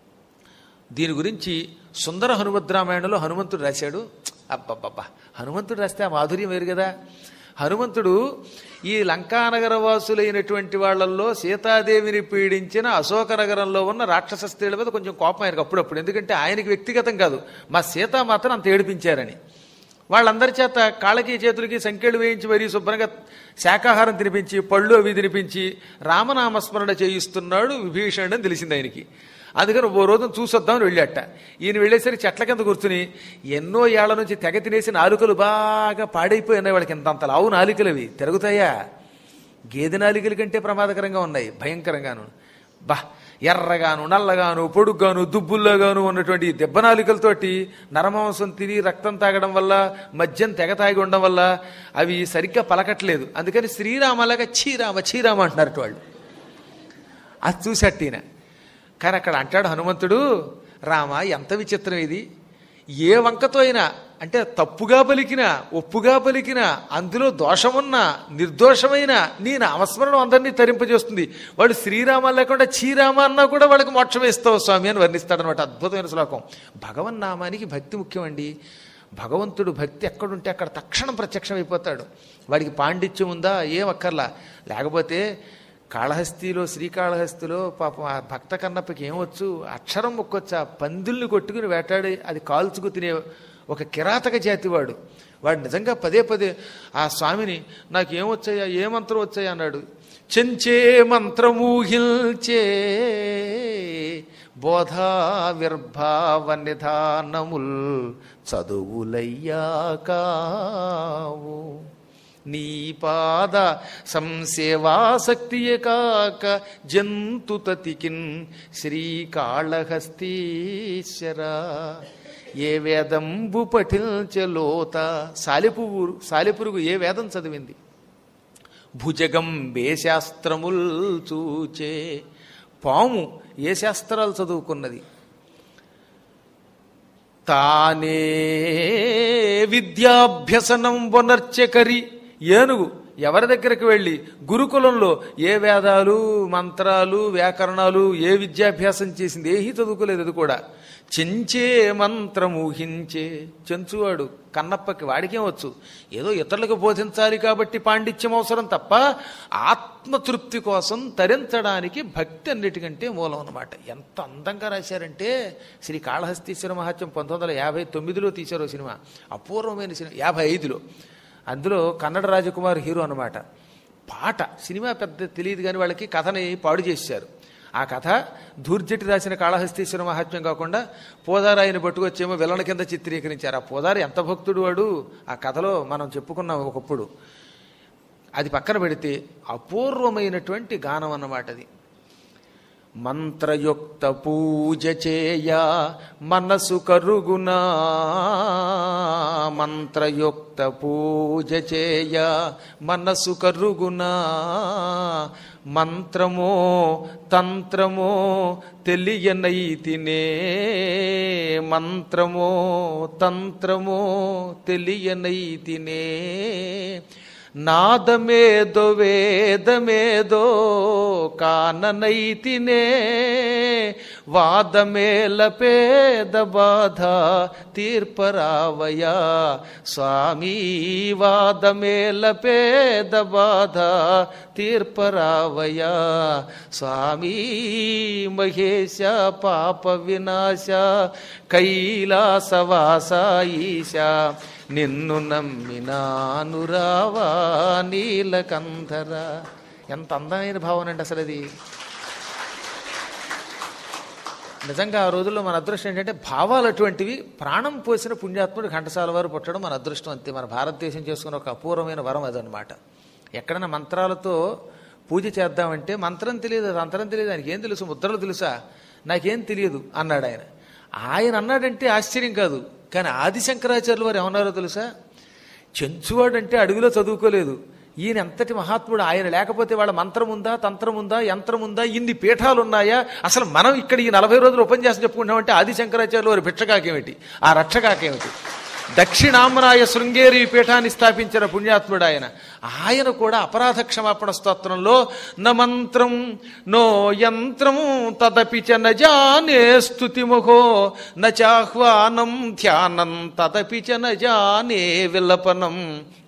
దీని గురించి సుందర హనుమద్రామాయణంలో హనుమంతుడు రాశాడు అబ్బబ్బబ్బా హనుమంతుడు రాస్తే ఆ మాధుర్యం వేరు కదా హనుమంతుడు ఈ లంకానగర వాసులైనటువంటి వాళ్ళల్లో సీతాదేవిని పీడించిన అశోక నగరంలో ఉన్న రాక్షస స్త్రీల మీద కొంచెం కోపం ఆయనకు అప్పుడప్పుడు ఎందుకంటే ఆయనకి వ్యక్తిగతం కాదు మా సీత మాత్రం అంత ఏడిపించారని వాళ్ళందరి చేత కాళ్ళకి చేతులకి సంఖ్యలు వేయించి మరీ శుభ్రంగా శాకాహారం తినిపించి పళ్ళు అవి తినిపించి రామనామస్మరణ చేయిస్తున్నాడు విభీషణుడు అని తెలిసింది ఆయనకి అందుకని ఓ రోజున చూసొద్దామని వెళ్ళాట ఈయన వెళ్ళేసరికి చెట్ల కింద కూర్చుని ఎన్నో ఏళ్ల నుంచి తెగ తినేసి నాలుకలు బాగా పాడైపోయి ఉన్నాయి వాళ్ళకి ఇంతంత లావు నాలుకలు అవి తిరుగుతాయా గేదె నాలుకల కంటే ప్రమాదకరంగా ఉన్నాయి భయంకరంగాను బా ఎర్రగాను నల్లగాను పొడుగ్గాను దుబ్బుల్లోగాను ఉన్నటువంటి ఈ దెబ్బ నాలుకలతోటి నరమాంసం తిని రక్తం తాగడం వల్ల మద్యం తెగ తాగి ఉండడం వల్ల అవి సరిగ్గా పలకట్లేదు అందుకని శ్రీరామలాగా చీరామ చీరామ అంటున్నారు వాళ్ళు అది చూసట్టిన కానీ అక్కడ అంటాడు హనుమంతుడు రామ ఎంత విచిత్రం ఇది ఏ వంకతో అయినా అంటే తప్పుగా పలికినా ఒప్పుగా పలికినా అందులో దోషమున్నా నిర్దోషమైన నీ నామస్మరణం అందరినీ తరింపజేస్తుంది వాడు శ్రీరామ లేకుండా చీరామ అన్నా కూడా వాళ్ళకి మోక్షం ఇస్తావు స్వామి అని వర్ణిస్తాడనమాట అద్భుతమైన శ్లోకం భగవన్ నామానికి భక్తి ముఖ్యమండి భగవంతుడు భక్తి ఎక్కడుంటే అక్కడ తక్షణం ప్రత్యక్షం అయిపోతాడు వాడికి పాండిత్యం ఉందా ఏం అక్కర్లా లేకపోతే కాళహస్తిలో శ్రీకాళహస్తిలో పాపం ఆ భక్త కన్నప్పకి ఏమొచ్చు అక్షరం మొక్కొచ్చా పందుల్ని కొట్టుకుని వేటాడి అది కాల్చుకు తినే ఒక కిరాతక జాతి వాడు వాడు నిజంగా పదే పదే ఆ స్వామిని నాకు ఏమొచ్చాయా ఏ మంత్రం వచ్చాయా అన్నాడు చెంచే మంత్రమూహిల్చే బోధావిర్భావ నిధానముల్ చదువులయ్యాకావు నీ పాద సంసేవాసక్తియే కాక జంతుతతికిన్ శ్రీకాళహస్తీశ్వర ఏ వేదంబు పఠించలోత సాలెపువ్వు సాలెపురుగు ఏ వేదం చదివింది భుజగం బే శాస్త్రముల్ చూచే పాము ఏ శాస్త్రాలు చదువుకున్నది తానే విద్యాభ్యసనం వనర్చకరి ఏనుగు ఎవరి దగ్గరికి వెళ్ళి గురుకులంలో ఏ వేదాలు మంత్రాలు వ్యాకరణాలు ఏ విద్యాభ్యాసం చేసింది ఏహీ చదువుకోలేదు అది కూడా చెంచే మంత్రం ఊహించే చెంచువాడు కన్నప్పకి వాడికేం వచ్చు ఏదో ఇతరులకు బోధించాలి కాబట్టి పాండిత్యం అవసరం తప్ప ఆత్మతృప్తి కోసం తరించడానికి భక్తి అన్నిటికంటే మూలం అన్నమాట ఎంత అందంగా రాశారంటే శ్రీ కాళహస్తీశ్వర మహాత్యం పంతొమ్మిది వందల యాభై తొమ్మిదిలో తీశారు సినిమా అపూర్వమైన సినిమా యాభై ఐదులో అందులో కన్నడ రాజకుమార్ హీరో అనమాట పాట సినిమా పెద్ద తెలియదు కానీ వాళ్ళకి కథని పాడు చేశారు ఆ కథ ధూర్జటి రాసిన కాళహస్తీశ్వర మహాత్మ్యం కాకుండా పోదారు ఆయన పట్టుకొచ్చేమో విలన కింద చిత్రీకరించారు ఆ పోదారు ఎంత భక్తుడు వాడు ఆ కథలో మనం చెప్పుకున్నాం ఒకప్పుడు అది పక్కన పెడితే అపూర్వమైనటువంటి గానం అన్నమాట అది మంత్రయుక్త పూజ చేయ మనసు కరుగునా మంత్రయుక్త పూజ చేయ మనసు కరుగునా మంత్రమో తంత్రమో తెలియనైతినే మంత్రమో తంత్రమో తెలియనైతినే నాదమేదో వేదమేదో కాననైతినే వాదమేల పేద బాధ తీర్పరావయా స్వామి వాదమేల పేద బాధ తీర్పరావయా స్వామి మహేశ పాప వినాశ కైలాసవాస ఈశ నిన్ను నమ్మినాను రావా నీలకంధర ఎంత అందమైన భావన అండి అసలు అది నిజంగా ఆ రోజుల్లో మన అదృష్టం ఏంటంటే భావాలు అటువంటివి ప్రాణం పోసిన పుణ్యాత్ముడు ఘంటసాల వారు పుట్టడం మన అదృష్టం అంతే మన భారతదేశం చేసుకున్న ఒక అపూర్వమైన వరం అదనమాట ఎక్కడైనా మంత్రాలతో పూజ చేద్దామంటే మంత్రం తెలియదు అది అంతరం తెలియదు ఆయనకి ఏం తెలుసు ముద్రలు తెలుసా నాకేం తెలియదు అన్నాడు ఆయన ఆయన అన్నాడంటే ఆశ్చర్యం కాదు కానీ ఆది శంకరాచార్యులు వారు ఏమన్నారో తెలుసా చెంచువాడు అంటే అడవిలో చదువుకోలేదు ఈయన ఎంతటి మహాత్ముడు ఆయన లేకపోతే వాళ్ళ మంత్రం ఉందా తంత్రం ఉందా యంత్రం ఉందా ఇన్ని పీఠాలు ఉన్నాయా అసలు మనం ఇక్కడ ఈ నలభై రోజులు ఉపన్యాసం చెప్పుకుంటామంటే ఆది శంకరాచార్యులు వారి భిక్షకాకేమిటి ఆ రక్షకాకేమిటి దక్షిణామనాయ శృంగేరి పీఠాన్ని స్థాపించిన పుణ్యాత్ముడు ఆయన ఆయన కూడా అపరాధ క్షమాపణ స్తోత్రంలో న మంత్రం నో యంత్రం తదపి చ నజానే స్తుతిముఖో నచాహ్వానం ధ్యానం తదపి చ నజానే విలపనం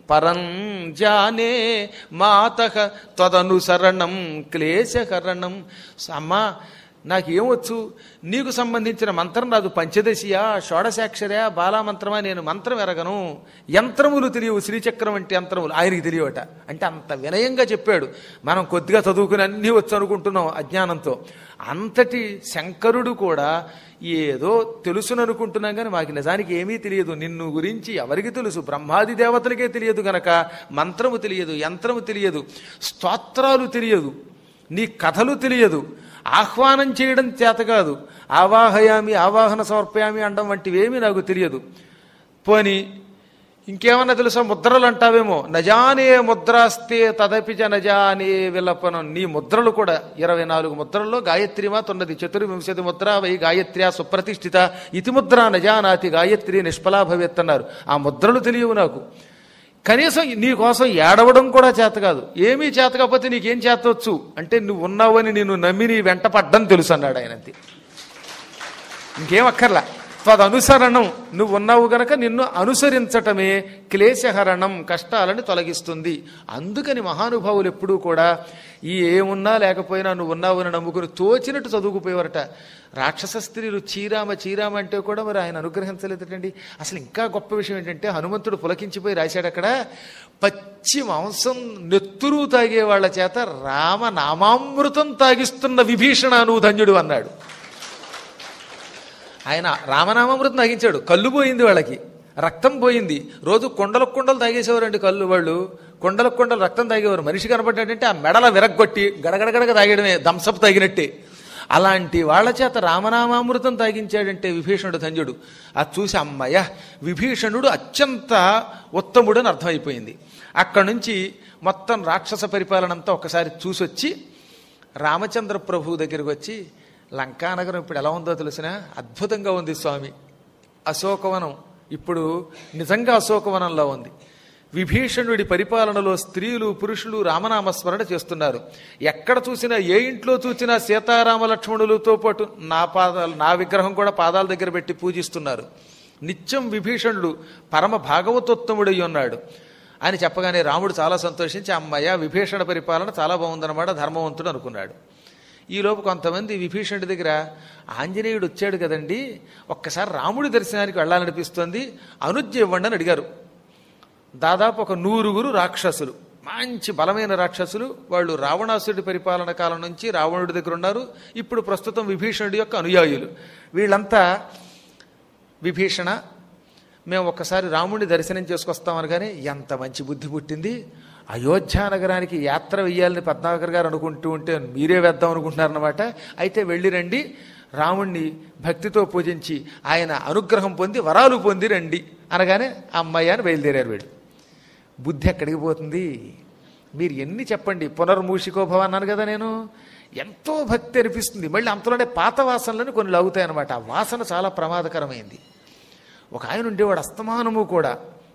పరం జానే మాత తదనుసరణం క్లేశకరణం అమ్మా నాకేమొచ్చు నీకు సంబంధించిన మంత్రం రాదు పంచదశియా షోడశాక్షరయా బాలామంత్రమా నేను మంత్రం ఎరగను యంత్రములు తెలియవు శ్రీచక్రం వంటి యంత్రములు ఆయనకి తెలియవట అంటే అంత వినయంగా చెప్పాడు మనం కొద్దిగా చదువుకుని అన్నీ వచ్చు అనుకుంటున్నాం అజ్ఞానంతో అంతటి శంకరుడు కూడా ఏదో తెలుసును అనుకుంటున్నాం కానీ మాకు నిజానికి ఏమీ తెలియదు నిన్ను గురించి ఎవరికి తెలుసు బ్రహ్మాది దేవతలకే తెలియదు గనక మంత్రము తెలియదు యంత్రము తెలియదు స్తోత్రాలు తెలియదు నీ కథలు తెలియదు ఆహ్వానం చేయడం చేత కాదు ఆవాహయామి ఆవాహన సమర్పయామి అనడం వంటివేమీ నాకు తెలియదు పోని ఇంకేమన్నా తెలుసా ముద్రలు అంటావేమో నజానే ముద్రాస్తే తదపిచ నజానే విలపనం నీ ముద్రలు కూడా ఇరవై నాలుగు ముద్రల్లో గాయత్రి మాత ఉన్నది చతుర్వింశతి ముద్ర వై గాయత్ర్యా సుప్రతిష్ఠిత ఇతి ముద్ర నజానాతి గాయత్రి నిష్ఫలా భవేత్ అన్నారు ఆ ముద్రలు తెలియవు నాకు కనీసం నీ కోసం ఏడవడం కూడా చేత కాదు ఏమీ చేత కాకపోతే నీకేం చేతవచ్చు అంటే నువ్వు ఉన్నావని నేను నమ్మి నీ వెంట పడ్డం తెలుసు అన్నాడు ఆయన అంతే ఇంకేం అక్కర్లా తదనుసరణం నువ్వు ఉన్నావు గనక నిన్ను అనుసరించటమే క్లేశహరణం కష్టాలను తొలగిస్తుంది అందుకని మహానుభావులు ఎప్పుడూ కూడా ఈ ఏమున్నా లేకపోయినా నువ్వు ఉన్నావని నమ్ముకుని తోచినట్టు చదువుకుపోయేవారట రాక్షస స్త్రీలు చీరామ చీరామ అంటే కూడా మరి ఆయన అనుగ్రహించలేదటండి అసలు ఇంకా గొప్ప విషయం ఏంటంటే హనుమంతుడు పులకించిపోయి రాశాడు అక్కడ పచ్చి మాంసం నెత్తురు తాగే వాళ్ళ చేత రామ నామామృతం తాగిస్తున్న విభీషణ నువ్వు ధన్యుడు అన్నాడు ఆయన రామనామామృతం తాగించాడు కళ్ళు పోయింది వాళ్ళకి రక్తం పోయింది రోజు కొండలకు కొండలు తాగేసేవారండి కళ్ళు వాళ్ళు కొండలకు కొండలు రక్తం తాగేవారు మనిషి కనపడ్డాడంటే ఆ మెడల విరగ్గొట్టి గడగడగడగ తాగడమే దంసపు తాగినట్టే అలాంటి వాళ్ళ చేత రామనామామృతం తాగించాడంటే విభీషణుడు ధన్యుడు అది చూసి అమ్మయ్య విభీషణుడు అత్యంత ఉత్తముడు అని అర్థమైపోయింది అక్కడి నుంచి మొత్తం రాక్షస పరిపాలన అంతా ఒకసారి చూసొచ్చి రామచంద్ర ప్రభు దగ్గరికి వచ్చి లంకానగరం ఇప్పుడు ఎలా ఉందో తెలిసిన అద్భుతంగా ఉంది స్వామి అశోకవనం ఇప్పుడు నిజంగా అశోకవనంలో ఉంది విభీషణుడి పరిపాలనలో స్త్రీలు పురుషులు రామనామస్మరణ చేస్తున్నారు ఎక్కడ చూసినా ఏ ఇంట్లో చూసినా సీతారామ లక్ష్మణులతో పాటు నా పాదాలు నా విగ్రహం కూడా పాదాల దగ్గర పెట్టి పూజిస్తున్నారు నిత్యం విభీషణుడు పరమ భాగవతోత్తముడై ఉన్నాడు అని చెప్పగానే రాముడు చాలా సంతోషించి అమ్మయ్య విభీషణ పరిపాలన చాలా బాగుందన్నమాట ధర్మవంతుడు అనుకున్నాడు ఈలోపు కొంతమంది విభీషణుడి దగ్గర ఆంజనేయుడు వచ్చాడు కదండి ఒక్కసారి రాముడి దర్శనానికి వెళ్ళాలనిపిస్తోంది అనుజ్ఞ ఇవ్వండి అని అడిగారు దాదాపు ఒక నూరుగురు రాక్షసులు మంచి బలమైన రాక్షసులు వాళ్ళు రావణాసుడి పరిపాలన కాలం నుంచి రావణుడి దగ్గర ఉన్నారు ఇప్పుడు ప్రస్తుతం విభీషణుడి యొక్క అనుయాయులు వీళ్ళంతా విభీషణ మేము ఒక్కసారి రాముడిని దర్శనం చేసుకొస్తామని కానీ ఎంత మంచి బుద్ధి పుట్టింది అయోధ్య నగరానికి యాత్ర వెయ్యాలని పద్మాకర్ గారు అనుకుంటూ ఉంటే మీరే వేద్దాం అనుకుంటున్నారన్నమాట అయితే వెళ్ళి రండి రాముణ్ణి భక్తితో పూజించి ఆయన అనుగ్రహం పొంది వరాలు పొంది రండి అనగానే ఆ అమ్మాయి అని బయలుదేరారు వీళ్ళు బుద్ధి ఎక్కడికి పోతుంది మీరు ఎన్ని చెప్పండి పునర్మూషికోభవ అన్నాను కదా నేను ఎంతో భక్తి అనిపిస్తుంది మళ్ళీ అంతలోనే పాత వాసనలను కొన్ని లాగుతాయి అనమాట ఆ వాసన చాలా ప్రమాదకరమైంది ఒక ఆయన ఉండేవాడు అస్తమానము కూడా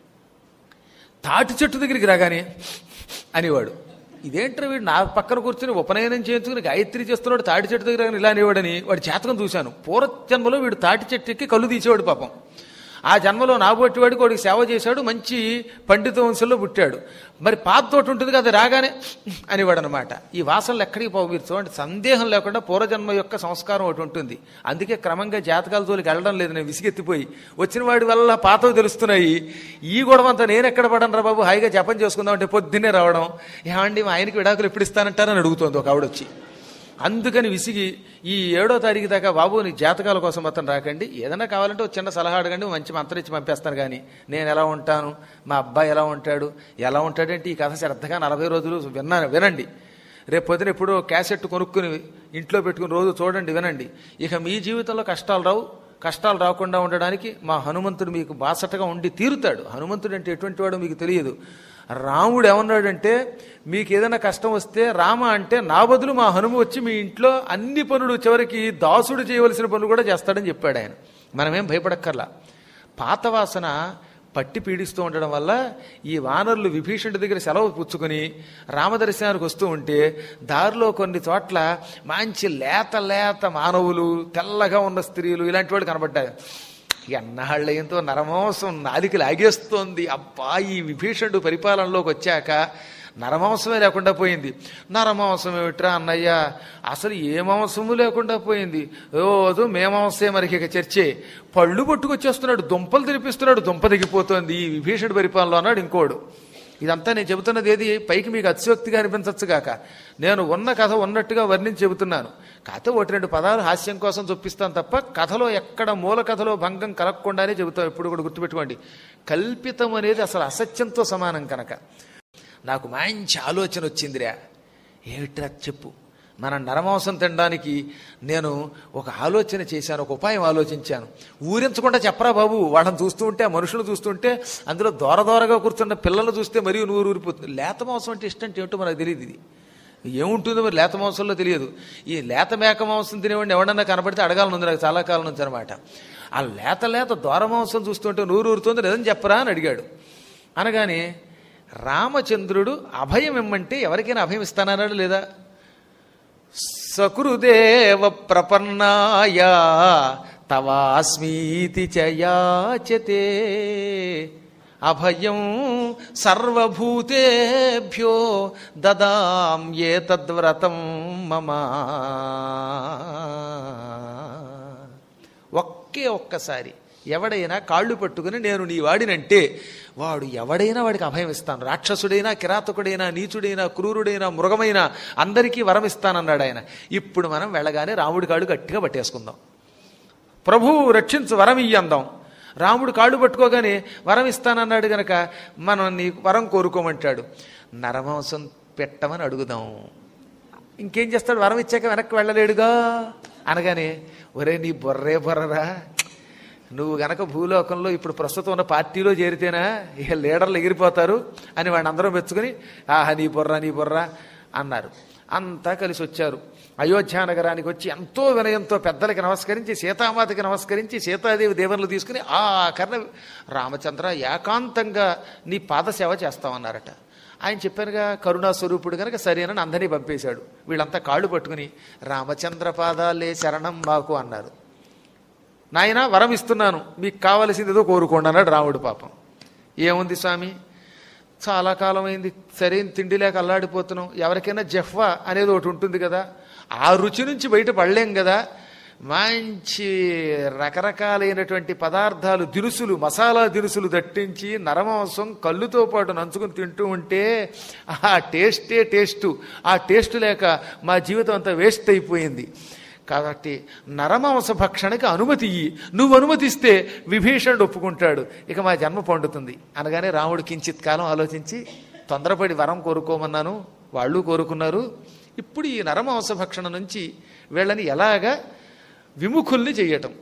తాటి చెట్టు దగ్గరికి రాగానే అనేవాడు ఇదేంట్రా వీడు నా పక్కన కూర్చుని ఉపనయనం చేయించుకుని గాయత్రి చేస్తున్నాడు తాటి చెట్టు దగ్గర రాగానే ఇలా అనేవాడని వాడి జాతకం చూశాను పూర్వ జన్మలో వీడు తాటి చెట్టు ఎక్కి కళ్ళు తీసేవాడు పాపం ఆ జన్మలో నాబొట్టివాడికి వాడికి సేవ చేశాడు మంచి పండిత వంశంలో పుట్టాడు మరి పాత తోటి ఉంటుంది కదా రాగానే అనేవాడు అనమాట ఈ వాసనలు ఎక్కడికి పోవు మీరు చూడండి సందేహం లేకుండా పూర్వజన్మ యొక్క సంస్కారం ఒకటి ఉంటుంది అందుకే క్రమంగా జాతకాల జోలికి వెళ్ళడం లేదు నేను విసిగెత్తిపోయి వచ్చిన వాడి వల్ల పాతవి తెలుస్తున్నాయి ఈ గొడవంతా నేను ఎక్కడ పడను రా బాబు హాయిగా జపం చేసుకుందాం అంటే పొద్దున్నే రావడం ఏమండి మా ఆయనకి విడాకులు ఎప్పుడు ఇస్తానంటారని అడుగుతోంది ఒక ఆవిడొచ్చి అందుకని విసిగి ఈ ఏడో తారీఖు దాకా బాబు నీ జాతకాల కోసం మొత్తం రాకండి ఏదైనా కావాలంటే ఒక చిన్న సలహా అడగండి మంచి మంత్రం ఇచ్చి పంపేస్తాను కానీ నేను ఎలా ఉంటాను మా అబ్బాయి ఎలా ఉంటాడు ఎలా ఉంటాడంటే ఈ కథ శ్రద్ధగా నలభై రోజులు విన్నాను వినండి రేపు పొద్దున ఎప్పుడో క్యాసెట్ కొనుక్కుని ఇంట్లో పెట్టుకుని రోజు చూడండి వినండి ఇక మీ జీవితంలో కష్టాలు రావు కష్టాలు రాకుండా ఉండడానికి మా హనుమంతుడు మీకు బాసటగా ఉండి తీరుతాడు హనుమంతుడు అంటే ఎటువంటి వాడో మీకు తెలియదు రాముడు ఏమన్నాడంటే మీకు ఏదైనా కష్టం వస్తే రామ అంటే నా బదులు మా హనుమ వచ్చి మీ ఇంట్లో అన్ని పనులు చివరికి దాసుడు చేయవలసిన పనులు కూడా చేస్తాడని చెప్పాడు ఆయన మనమేం భయపడక్కర్లా పాత వాసన పట్టి పీడిస్తూ ఉండడం వల్ల ఈ వానరులు విభీషణుడి దగ్గర సెలవు పుచ్చుకొని రామదర్శనానికి వస్తూ ఉంటే దారిలో కొన్ని చోట్ల మంచి లేత లేత మానవులు తెల్లగా ఉన్న స్త్రీలు ఇలాంటి వాళ్ళు కనబడ్డారు ఎన్నాళ్ళయంతో నరమాంసం నాదికి లాగేస్తోంది అబ్బా ఈ విభీషణుడు పరిపాలనలోకి వచ్చాక నరమాంసమే లేకుండా పోయింది నరమాంసం ఏమిట్రా అన్నయ్య అసలు ఏ మాంసము లేకుండా పోయింది రోజు మేమాంసే మనకి ఇక చర్చే పళ్ళు పట్టుకొచ్చేస్తున్నాడు దుంపలు తినిపిస్తున్నాడు దుంప దిగిపోతోంది ఈ విభీషణుడు పరిపాలనలో అన్నాడు ఇంకోడు ఇదంతా నేను చెబుతున్నది ఏది పైకి మీకు అతిశయోక్తిగా అనిపించచ్చు గాక నేను ఉన్న కథ ఉన్నట్టుగా వర్ణించి చెబుతున్నాను కథ ఒకటి రెండు పదాలు హాస్యం కోసం చొప్పిస్తాను తప్ప కథలో ఎక్కడ మూల కథలో భంగం కలగకుండానే చెబుతాం ఎప్పుడు కూడా గుర్తుపెట్టుకోండి కల్పితం అనేది అసలు అసత్యంతో సమానం కనుక నాకు మంచి ఆలోచన వచ్చిందిరా ఏమిట్రా చెప్పు మన నరమాంసం తినడానికి నేను ఒక ఆలోచన చేశాను ఒక ఉపాయం ఆలోచించాను ఊరించకుండా చెప్పరా బాబు వాళ్ళని చూస్తూ ఉంటే ఆ మనుషులు చూస్తుంటే అందులో దూర దూరగా కూర్చున్న పిల్లలు చూస్తే మరీ నూరు ఊరిపోతుంది లేత మాంసం అంటే ఇష్టం అంటే ఏమిటో మనకు తెలియదు ఇది ఏముంటుందో మరి లేత మాంసంలో తెలియదు ఈ లేత మేక మాంసం తినేవాడిని ఎవడన్నా కనపడితే అడగాలని నాకు చాలా కాలం నుంచి అనమాట ఆ లేత లేత దూర మాంసం చూస్తుంటే నూరు ఊరుతుంది లేదని చెప్పరా అని అడిగాడు అనగానే రామచంద్రుడు అభయం ఇమ్మంటే ఎవరికైనా అభయం ఇస్తానన్నాడు లేదా సకృదేవ ప్రపన్నాయ తవాస్మీతి చయాచతే అభయం సర్వభూతేభ్యో దదాం ఏ తద్వ్రతం మమ ఒకే ఒక్కసారి ఎవడైనా కాళ్ళు పట్టుకుని నేను నీ వాడినంటే వాడు ఎవడైనా వాడికి అభయం ఇస్తాను రాక్షసుడైనా కిరాతకుడైనా నీచుడైనా క్రూరుడైనా మృగమైనా అందరికీ వరం ఇస్తానన్నాడు ఆయన ఇప్పుడు మనం వెళ్ళగానే రాముడి కాళ్ళు గట్టిగా పట్టేసుకుందాం ప్రభు రక్షించు వరం ఇయ్యందాం రాముడు కాళ్ళు పట్టుకోగానే వరం ఇస్తానన్నాడు గనక మనం నీ వరం కోరుకోమంటాడు నరమాంసం పెట్టమని అడుగుదాం ఇంకేం చేస్తాడు వరం ఇచ్చాక వెనక్కి వెళ్ళలేడుగా అనగానే ఒరే నీ బొర్రే బొర్రరా నువ్వు గనక భూలోకంలో ఇప్పుడు ప్రస్తుతం ఉన్న పార్టీలో చేరితేనా ఇక లీడర్లు ఎగిరిపోతారు అని వాడిని అందరూ మెచ్చుకుని ఆహా నీ బొర్ర నీ బొర్ర అన్నారు అంతా కలిసి వచ్చారు అయోధ్య నగరానికి వచ్చి ఎంతో వినయంతో పెద్దలకి నమస్కరించి సీతామాతకి నమస్కరించి సీతాదేవి దేవతలు తీసుకుని ఆ కర్ణ రామచంద్ర ఏకాంతంగా నీ పాదసేవ చేస్తామన్నారట ఆయన చెప్పారుగా కరుణా స్వరూపుడు కనుక సరేనని అందరినీ పంపేశాడు వీళ్ళంతా కాళ్ళు పట్టుకుని రామచంద్ర పాదాలే శరణం మాకు అన్నారు నాయన వరం ఇస్తున్నాను మీకు కావలసింది ఏదో కోరుకోండి అన్నాడు రాముడు పాపం ఏముంది స్వామి చాలా కాలం అయింది సరైన తిండి లేక అల్లాడిపోతున్నాం ఎవరికైనా జఫ్వా అనేది ఒకటి ఉంటుంది కదా ఆ రుచి నుంచి బయట పడలేం కదా మంచి రకరకాలైనటువంటి పదార్థాలు దినుసులు మసాలా దినుసులు దట్టించి నరమాంసం కళ్ళుతో పాటు నంచుకుని తింటూ ఉంటే ఆ టేస్టే టేస్టు ఆ టేస్ట్ లేక మా జీవితం అంతా వేస్ట్ అయిపోయింది కాబట్టి నరమాంస భక్షణకి అనుమతి ఇయ్యి నువ్వు అనుమతిస్తే విభీషణుడు ఒప్పుకుంటాడు ఇక మా జన్మ పండుతుంది అనగానే రాముడు కించిత్ కాలం ఆలోచించి తొందరపడి వరం కోరుకోమన్నాను వాళ్ళు కోరుకున్నారు ఇప్పుడు ఈ నరమాంస భక్షణ నుంచి వీళ్ళని ఎలాగా విముఖుల్ని చెయ్యటం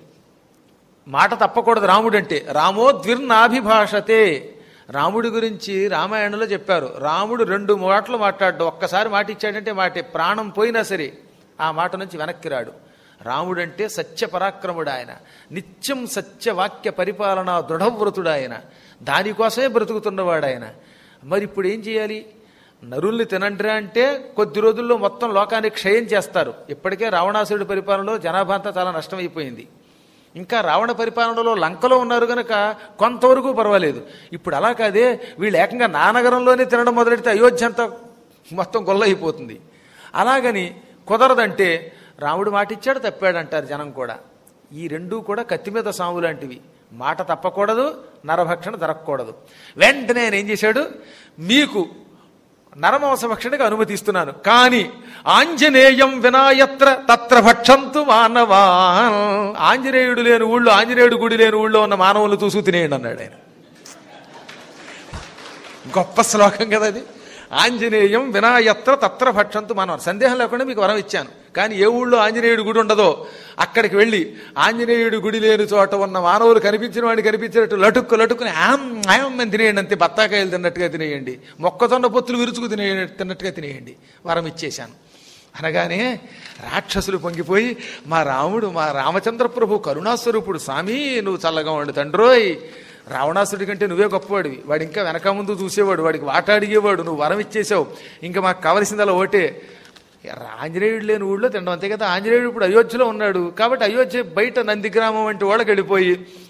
మాట తప్పకూడదు రాముడు అంటే రామో ద్విర్నాభిభాషతే రాముడి గురించి రామాయణంలో చెప్పారు రాముడు రెండు మాటలు మాట్లాడు ఒక్కసారి మాట ఇచ్చాడంటే మాటే ప్రాణం పోయినా సరే ఆ మాట నుంచి వెనక్కి రాడు రాముడంటే సత్య పరాక్రముడు ఆయన నిత్యం సత్యవాక్య పరిపాలన దృఢవ్రతుడు ఆయన దానికోసమే బ్రతుకుతున్నవాడు ఆయన మరి ఇప్పుడు ఏం చేయాలి నరుల్ని తినండిరా అంటే కొద్ది రోజుల్లో మొత్తం లోకాన్ని క్షయం చేస్తారు ఇప్పటికే రావణాసురుడి పరిపాలనలో జనాభా అంతా చాలా నష్టమైపోయింది ఇంకా రావణ పరిపాలనలో లంకలో ఉన్నారు గనక కొంతవరకు పర్వాలేదు ఇప్పుడు అలా కాదే వీళ్ళు ఏకంగా నానగరంలోనే తినడం మొదలెడితే అయోధ్య అంతా మొత్తం గొల్లైపోతుంది అలాగని కుదరదంటే రాముడు మాట ఇచ్చాడు తప్పాడంటారు జనం కూడా ఈ రెండూ కూడా కత్తి మీద సాము లాంటివి మాట తప్పకూడదు నరభక్షణ జరగకూడదు వెంటనే ఆయన ఏం చేశాడు మీకు నరమాంస భక్షణకి అనుమతిస్తున్నాను కానీ ఆంజనేయం వినాయత్ర తత్ర భక్షంతు మానవా ఆంజనేయుడు లేని ఊళ్ళో ఆంజనేయుడు గుడి లేని ఊళ్ళో ఉన్న మానవులు చూసు తినేయండి అన్నాడు ఆయన గొప్ప శ్లోకం కదా అది ఆంజనేయం వినాయత్ర తత్ర భక్షంతు మానవ సందేహం లేకుండా మీకు వరం ఇచ్చాను కానీ ఏ ఊళ్ళో ఆంజనేయుడు గుడి ఉండదో అక్కడికి వెళ్ళి ఆంజనేయుడు గుడి లేని చోట ఉన్న మానవులు కనిపించిన వాడిని కనిపించినట్టు లటుక్కు లటుక్కుని ఆమ్ ఆయం అని తినేయండి అంతే బత్తాకాయలు తిన్నట్టుగా తినేయండి మొక్కజొన్న పొత్తులు విరుచుకు తినే తిన్నట్టుగా తినేయండి వరం ఇచ్చేశాను అనగానే రాక్షసులు పొంగిపోయి మా రాముడు మా రామచంద్ర ప్రభు కరుణాస్వరూపుడు స్వామి నువ్వు చల్లగా ఉండు తండ్రోయ్ రావణాసుడి కంటే నువ్వే గొప్పవాడివి వాడు ఇంకా వెనక ముందు చూసేవాడు వాడికి వాట అడిగేవాడు నువ్వు వరం ఇచ్చేసావు ఇంకా మాకు కావలసిందలా ఓటే ఆంజనేయుడు లేని ఊళ్ళో తినడం అంతే కదా ఆంజనేయుడు ఇప్పుడు అయోధ్యలో ఉన్నాడు కాబట్టి అయోధ్య బయట నందిగ్రామం వంటి వాళ్ళకి వెళ్ళిపోయి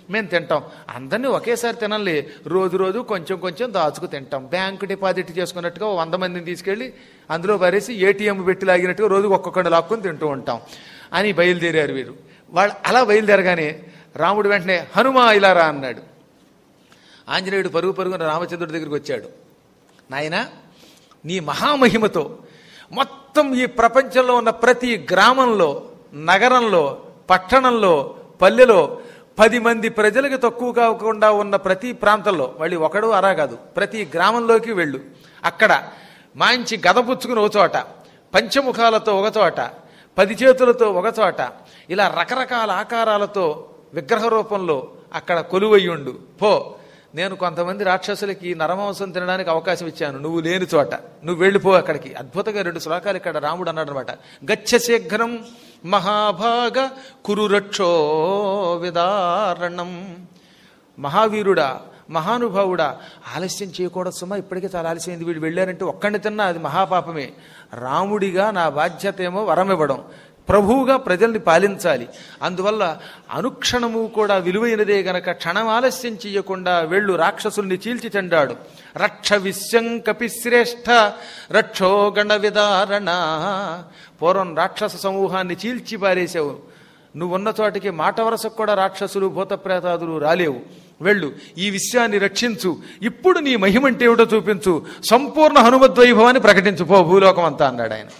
మేము తింటాం అందరినీ ఒకేసారి తినాలి రోజు రోజు కొంచెం కొంచెం దాచుకు తింటాం బ్యాంకు డిపాజిట్ చేసుకున్నట్టుగా ఓ వంద మందిని తీసుకెళ్ళి అందులో పరేసి ఏటీఎం పెట్టి లాగినట్టుగా రోజుకు ఒక్కొక్కటి లాక్కొని తింటూ ఉంటాం అని బయలుదేరారు వీరు వాళ్ళు అలా బయలుదేరగానే రాముడు వెంటనే హనుమా ఇలా రా అన్నాడు ఆంజనేయుడు పరుగు పరుగున రామచంద్రుడి దగ్గరికి వచ్చాడు నాయన నీ మహామహిమతో మొత్తం ఈ ప్రపంచంలో ఉన్న ప్రతి గ్రామంలో నగరంలో పట్టణంలో పల్లెలో పది మంది ప్రజలకు తక్కువ కాకుండా ఉన్న ప్రతి ప్రాంతంలో మళ్ళీ ఒకడు అరా కాదు ప్రతి గ్రామంలోకి వెళ్ళు అక్కడ మంచి గద పుచ్చుకుని ఒక చోట పంచముఖాలతో ఒక చోట పది చేతులతో ఒక చోట ఇలా రకరకాల ఆకారాలతో విగ్రహ రూపంలో అక్కడ కొలువయ్యుండు పో నేను కొంతమంది రాక్షసులకి నరమాంసం తినడానికి అవకాశం ఇచ్చాను నువ్వు లేని చోట నువ్వు వెళ్ళిపో అక్కడికి అద్భుతంగా రెండు శ్లోకాలు ఇక్కడ రాముడు అన్నాడు అనమాట గచ్చ శీఘ్రం మహాభాగ కురు రక్షో విదారణం మహావీరుడా మహానుభావుడా ఆలస్యం చేయకూడదు సుమా ఇప్పటికే చాలా ఆలస్యమైంది వీళ్ళు వెళ్ళారంటే ఒక్కడిని తిన్నా అది మహాపాపమే రాముడిగా నా బాధ్యత ఏమో వరం ఇవ్వడం ప్రభువుగా ప్రజల్ని పాలించాలి అందువల్ల అనుక్షణము కూడా విలువైనదే గనక క్షణం ఆలస్యం చెయ్యకుండా వెళ్ళు రాక్షసుల్ని చీల్చి చెండాడు రక్ష విశ్వం కపిశ్రేష్ఠ రక్షో గణ విదారణ పూర్వం రాక్షస సమూహాన్ని చీల్చి పారేశావు నువ్వున్న చోటికి మాట వరసకు కూడా రాక్షసులు భూతప్రేతాదులు రాలేవు వెళ్ళు ఈ విషయాన్ని రక్షించు ఇప్పుడు నీ మహిమంటే ఏమిటో చూపించు సంపూర్ణ హనుమద్వైభవాన్ని ప్రకటించు పో భూలోకం అంతా అన్నాడు ఆయన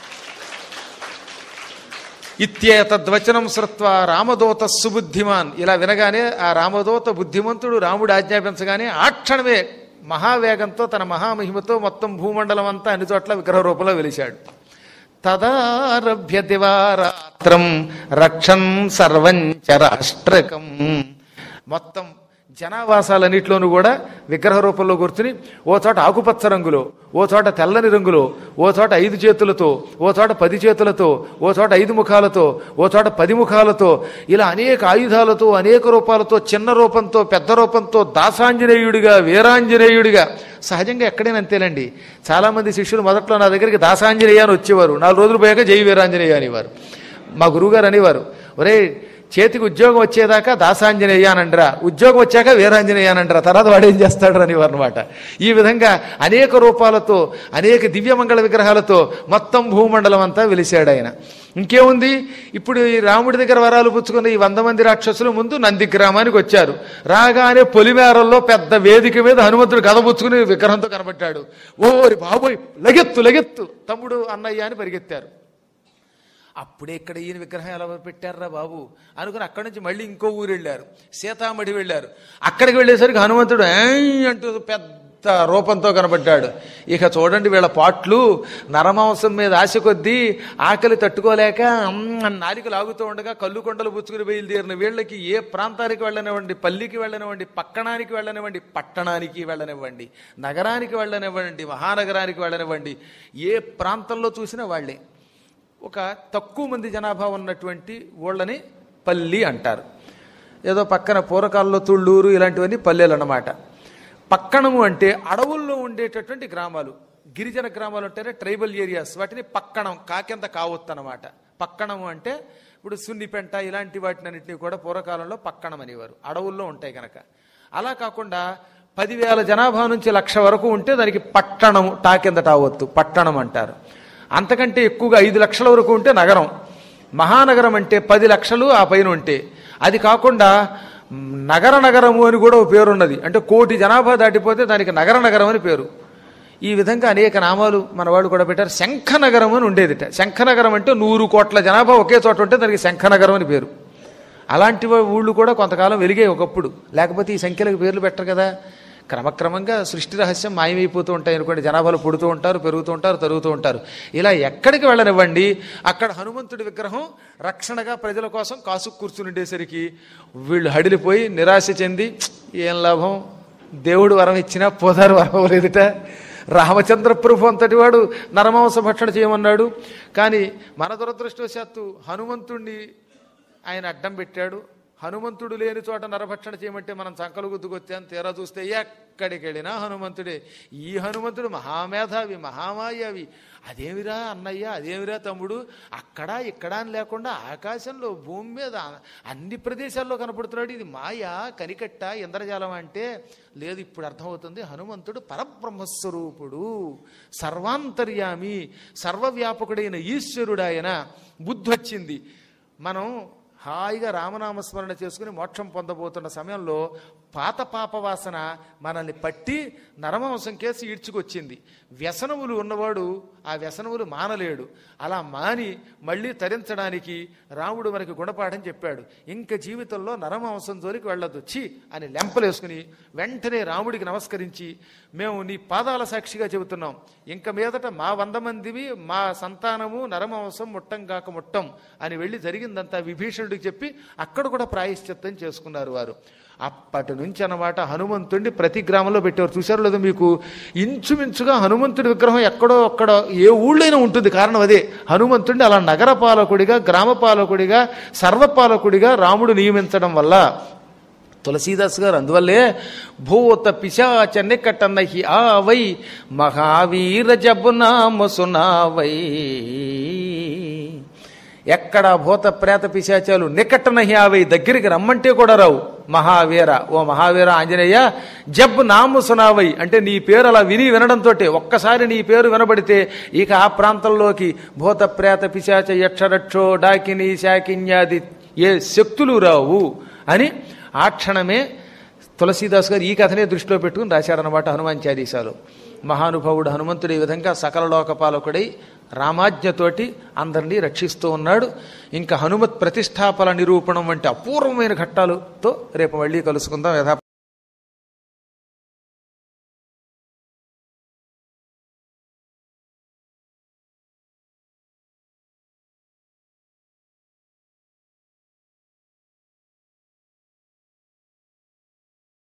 ఇత్యేతద్వచనం శ్రుత్వ రామదూత సుబుద్ధిమాన్ ఇలా వినగానే ఆ రామదూత బుద్ధిమంతుడు రాముడు ఆజ్ఞాపించగానే ఆ క్షణమే మహావేగంతో తన మహామహిమతో మొత్తం భూమండలం అంతా అన్ని చోట్ల విగ్రహ రూపంలో వెలిశాడు తదారభ్య దివారాత్రం రక్షన్ సర్వం చరాష్ట్రకం మొత్తం జనావాసాలన్నింటిలోనూ కూడా విగ్రహ రూపంలో కూర్చుని ఓ చోట ఆకుపచ్చ రంగులో ఓ చోట తెల్లని రంగులో ఓ చోట ఐదు చేతులతో ఓ చోట పది చేతులతో ఓ చోట ఐదు ముఖాలతో ఓ చోట పది ముఖాలతో ఇలా అనేక ఆయుధాలతో అనేక రూపాలతో చిన్న రూపంతో పెద్ద రూపంతో దాసాంజనేయుడిగా వీరాంజనేయుడిగా సహజంగా ఎక్కడైనా అంతేనండి చాలామంది శిష్యులు మొదట్లో నా దగ్గరికి దాసాంజనేయ అని వచ్చేవారు నాలుగు రోజులు పోయాక జై వీరాంజనేయ అనేవారు మా గురువుగారు అనేవారు ఒరే చేతికి ఉద్యోగం వచ్చేదాకా దాసాంజనేయ అనంటరా ఉద్యోగం వచ్చాక వీరాంజనేయ అనంటరా తర్వాత వాడు ఏం చేస్తాడు అనేవారు అనమాట ఈ విధంగా అనేక రూపాలతో అనేక దివ్యమంగళ విగ్రహాలతో మొత్తం భూమండలం అంతా వెలిశాడు ఆయన ఇంకేముంది ఇప్పుడు ఈ రాముడి దగ్గర వరాలు పుచ్చుకున్న ఈ వంద మంది రాక్షసులు ముందు నంది గ్రామానికి వచ్చారు రాగానే పొలిమేరల్లో పెద్ద వేదిక మీద హనుమంతుడు గద పుచ్చుకుని విగ్రహంతో కనబట్టాడు ఓరి బాబోయ్ లగెత్తు లగెత్తు తమ్ముడు అన్నయ్య అని పరిగెత్తారు అప్పుడే ఇక్కడ ఈయన విగ్రహం ఎలా పెట్టారా బాబు అనుకుని అక్కడి నుంచి మళ్ళీ ఇంకో ఊరు వెళ్ళారు సీతామడి వెళ్ళారు అక్కడికి వెళ్ళేసరికి హనుమంతుడు "ఏయ్" అంటూ పెద్ద రూపంతో కనబడ్డాడు ఇక చూడండి వీళ్ళ పాట్లు నరమాంసం మీద ఆశ కొద్దీ ఆకలి తట్టుకోలేక "అమ్" అని నాలిక లాగుతూ ఉండగా కళ్ళు కొండలు పుచ్చుకుని బయలుదేరిన వీళ్ళకి ఏ ప్రాంతానికి వెళ్ళనివ్వండి పల్లికి వెళ్ళనివ్వండి పక్కణానికి వెళ్ళనివ్వండి పట్టణానికి వెళ్ళనివ్వండి నగరానికి వెళ్ళనివ్వండి మహానగరానికి వెళ్ళనివ్వండి ఏ ప్రాంతంలో చూసినా వాళ్ళే ఒక తక్కువ మంది జనాభా ఉన్నటువంటి ఊళ్ళని పల్లి అంటారు ఏదో పక్కన పూర్వకాలంలో తుళ్ళూరు ఇలాంటివన్నీ పల్లెలు అన్నమాట పక్కనము అంటే అడవుల్లో ఉండేటటువంటి గ్రామాలు గిరిజన గ్రామాలు అంటేనే ట్రైబల్ ఏరియాస్ వాటిని పక్కణం కాకింత కావొత్తు అనమాట పక్కణము అంటే ఇప్పుడు సున్నిపెంట ఇలాంటి వాటిని అన్నింటినీ కూడా పూర్వకాలంలో పక్కణం అనేవారు అడవుల్లో ఉంటాయి కనుక అలా కాకుండా పదివేల జనాభా నుంచి లక్ష వరకు ఉంటే దానికి పట్టణము టా కింద టావొత్తు పట్టణం అంటారు అంతకంటే ఎక్కువగా ఐదు లక్షల వరకు ఉంటే నగరం మహానగరం అంటే పది లక్షలు ఆ పైన ఉంటే అది కాకుండా మ్, నగర నగరము అని కూడా ఒక పేరు ఉన్నది అంటే కోటి జనాభా దాటిపోతే దానికి నగర నగరం అని పేరు ఈ విధంగా అనేక నామాలు మన వాళ్ళు కూడా పెట్టారు శంఖనగరం అని ఉండేదిట శంఖనగరం అంటే నూరు కోట్ల జనాభా ఒకే చోట ఉంటే దానికి శంఖనగరం అని పేరు అలాంటి వా- ఊళ్ళు కూడా కొంతకాలం వెలిగాయి ఒకప్పుడు లేకపోతే ఈ సంఖ్యలకు పేర్లు పెట్టరు కదా క్రమక్రమంగా సృష్టి రహస్యం మాయమైపోతూ ఉంటాయి అనుకోండి జనాభాలు పుడుతూ ఉంటారు పెరుగుతూ ఉంటారు తరుగుతూ ఉంటారు ఇలా ఎక్కడికి వెళ్ళనివ్వండి అక్కడ హనుమంతుడి విగ్రహం రక్షణగా ప్రజల కోసం కాసు కూర్చుని ఉండేసరికి వీళ్ళు హడిలిపోయి నిరాశ చెంది ఏం లాభం దేవుడు వరం ఇచ్చినా పోదారు వరం లేదుట రామచంద్ర ప్రభు అంతటి వాడు నరమాంస భక్షణ చేయమన్నాడు కానీ మన దురదృష్టవశాత్తు హనుమంతుణ్ణి ఆయన అడ్డం పెట్టాడు హనుమంతుడు లేని చోట నరభక్షణ చేయమంటే మనం చంకలు గుద్దుకొచ్చాం తీరా చూస్తే ఎక్కడికి వెళ్ళినా హనుమంతుడే ఈ హనుమంతుడు మహామేధావి మహామాయావి అదేమిరా అన్నయ్య అదేమిరా తమ్ముడు అక్కడ ఇక్కడ అని లేకుండా ఆకాశంలో భూమి మీద అన్ని ప్రదేశాల్లో కనపడుతున్నాడు ఇది మాయ కనికట్ట ఇంద్రజాలం అంటే లేదు ఇప్పుడు అర్థమవుతుంది హనుమంతుడు పరబ్రహ్మస్వరూపుడు సర్వాంతర్యామి సర్వవ్యాపకుడైన ఈశ్వరుడు ఆయన బుద్ధి వచ్చింది మనం హాయిగా రామనామస్మరణ చేసుకుని మోక్షం పొందబోతున్న సమయంలో పాత పాప వాసన మనల్ని పట్టి నరమాంసం కేసి ఈడ్చుకొచ్చింది వ్యసనములు ఉన్నవాడు ఆ వ్యసనములు మానలేడు అలా మాని మళ్ళీ తరించడానికి రాముడు మనకి గుణపాఠం చెప్పాడు ఇంక జీవితంలో నరమాంసం జోలికి వెళ్ళొద్దు ఛీ అని లెంపలేసుకుని వెంటనే రాముడికి నమస్కరించి మేము నీ పాదాల సాక్షిగా చెబుతున్నాం ఇంక మీదట మా వంద మందివి మా సంతానము నరమాంసం ముట్టం కాక ముట్టం అని వెళ్ళి జరిగిందంతా విభీషణుడికి చెప్పి అక్కడ కూడా ప్రాయశ్చిత్తం చేసుకున్నారు వారు అప్పటి నుంచి అన్నమాట హనుమంతుడిని ప్రతి గ్రామంలో పెట్టేవారు చూశారు లేదో మీకు ఇంచుమించుగా హనుమంతుడి విగ్రహం ఎక్కడో ఒక్కడ ఏ ఊళ్ళైనా ఉంటుంది కారణం అదే హనుమంతుడిని అలా నగర పాలకుడిగా గ్రామ పాలకుడిగా సర్వపాలకుడిగా రాముడు నియమించడం వల్ల తులసీదాస్ గారు అందువల్లే భూత పిశాచ నికటన హి ఆవై మహావీర జబునామ సునావై ఎక్కడ భూత ప్రేత పిశాచాలు నికటన హి ఆవై దగ్గరికి రమ్మంటే కూడా రావు మహావీర ఓ మహావీర ఆంజనేయ జబ్ నాము సునావై అంటే నీ పేరు అలా విని వినడంతో ఒక్కసారి నీ పేరు వినబడితే ఇక ఆ ప్రాంతంలోకి భూత ప్రేత పిశాచ యక్షరక్షో డాకిని శాకిన్యాది ఏ శక్తులు రావు అని ఆ క్షణమే తులసీదాస్ గారు ఈ కథనే దృష్టిలో పెట్టుకుని రాశారన్నమాట హనుమాన్ చాలీసాలు మహానుభావుడు హనుమంతుడు ఈ విధంగా సకల లోకపాలకుడై రామాజ్ఞతోటి అందరినీ రక్షిస్తూ ఉన్నాడు ఇంకా హనుమత్ ప్రతిష్టాపన నిరూపణం వంటి అపూర్వమైన ఘట్టాలతో రేపు మళ్ళీ కలుసుకుందాం యథా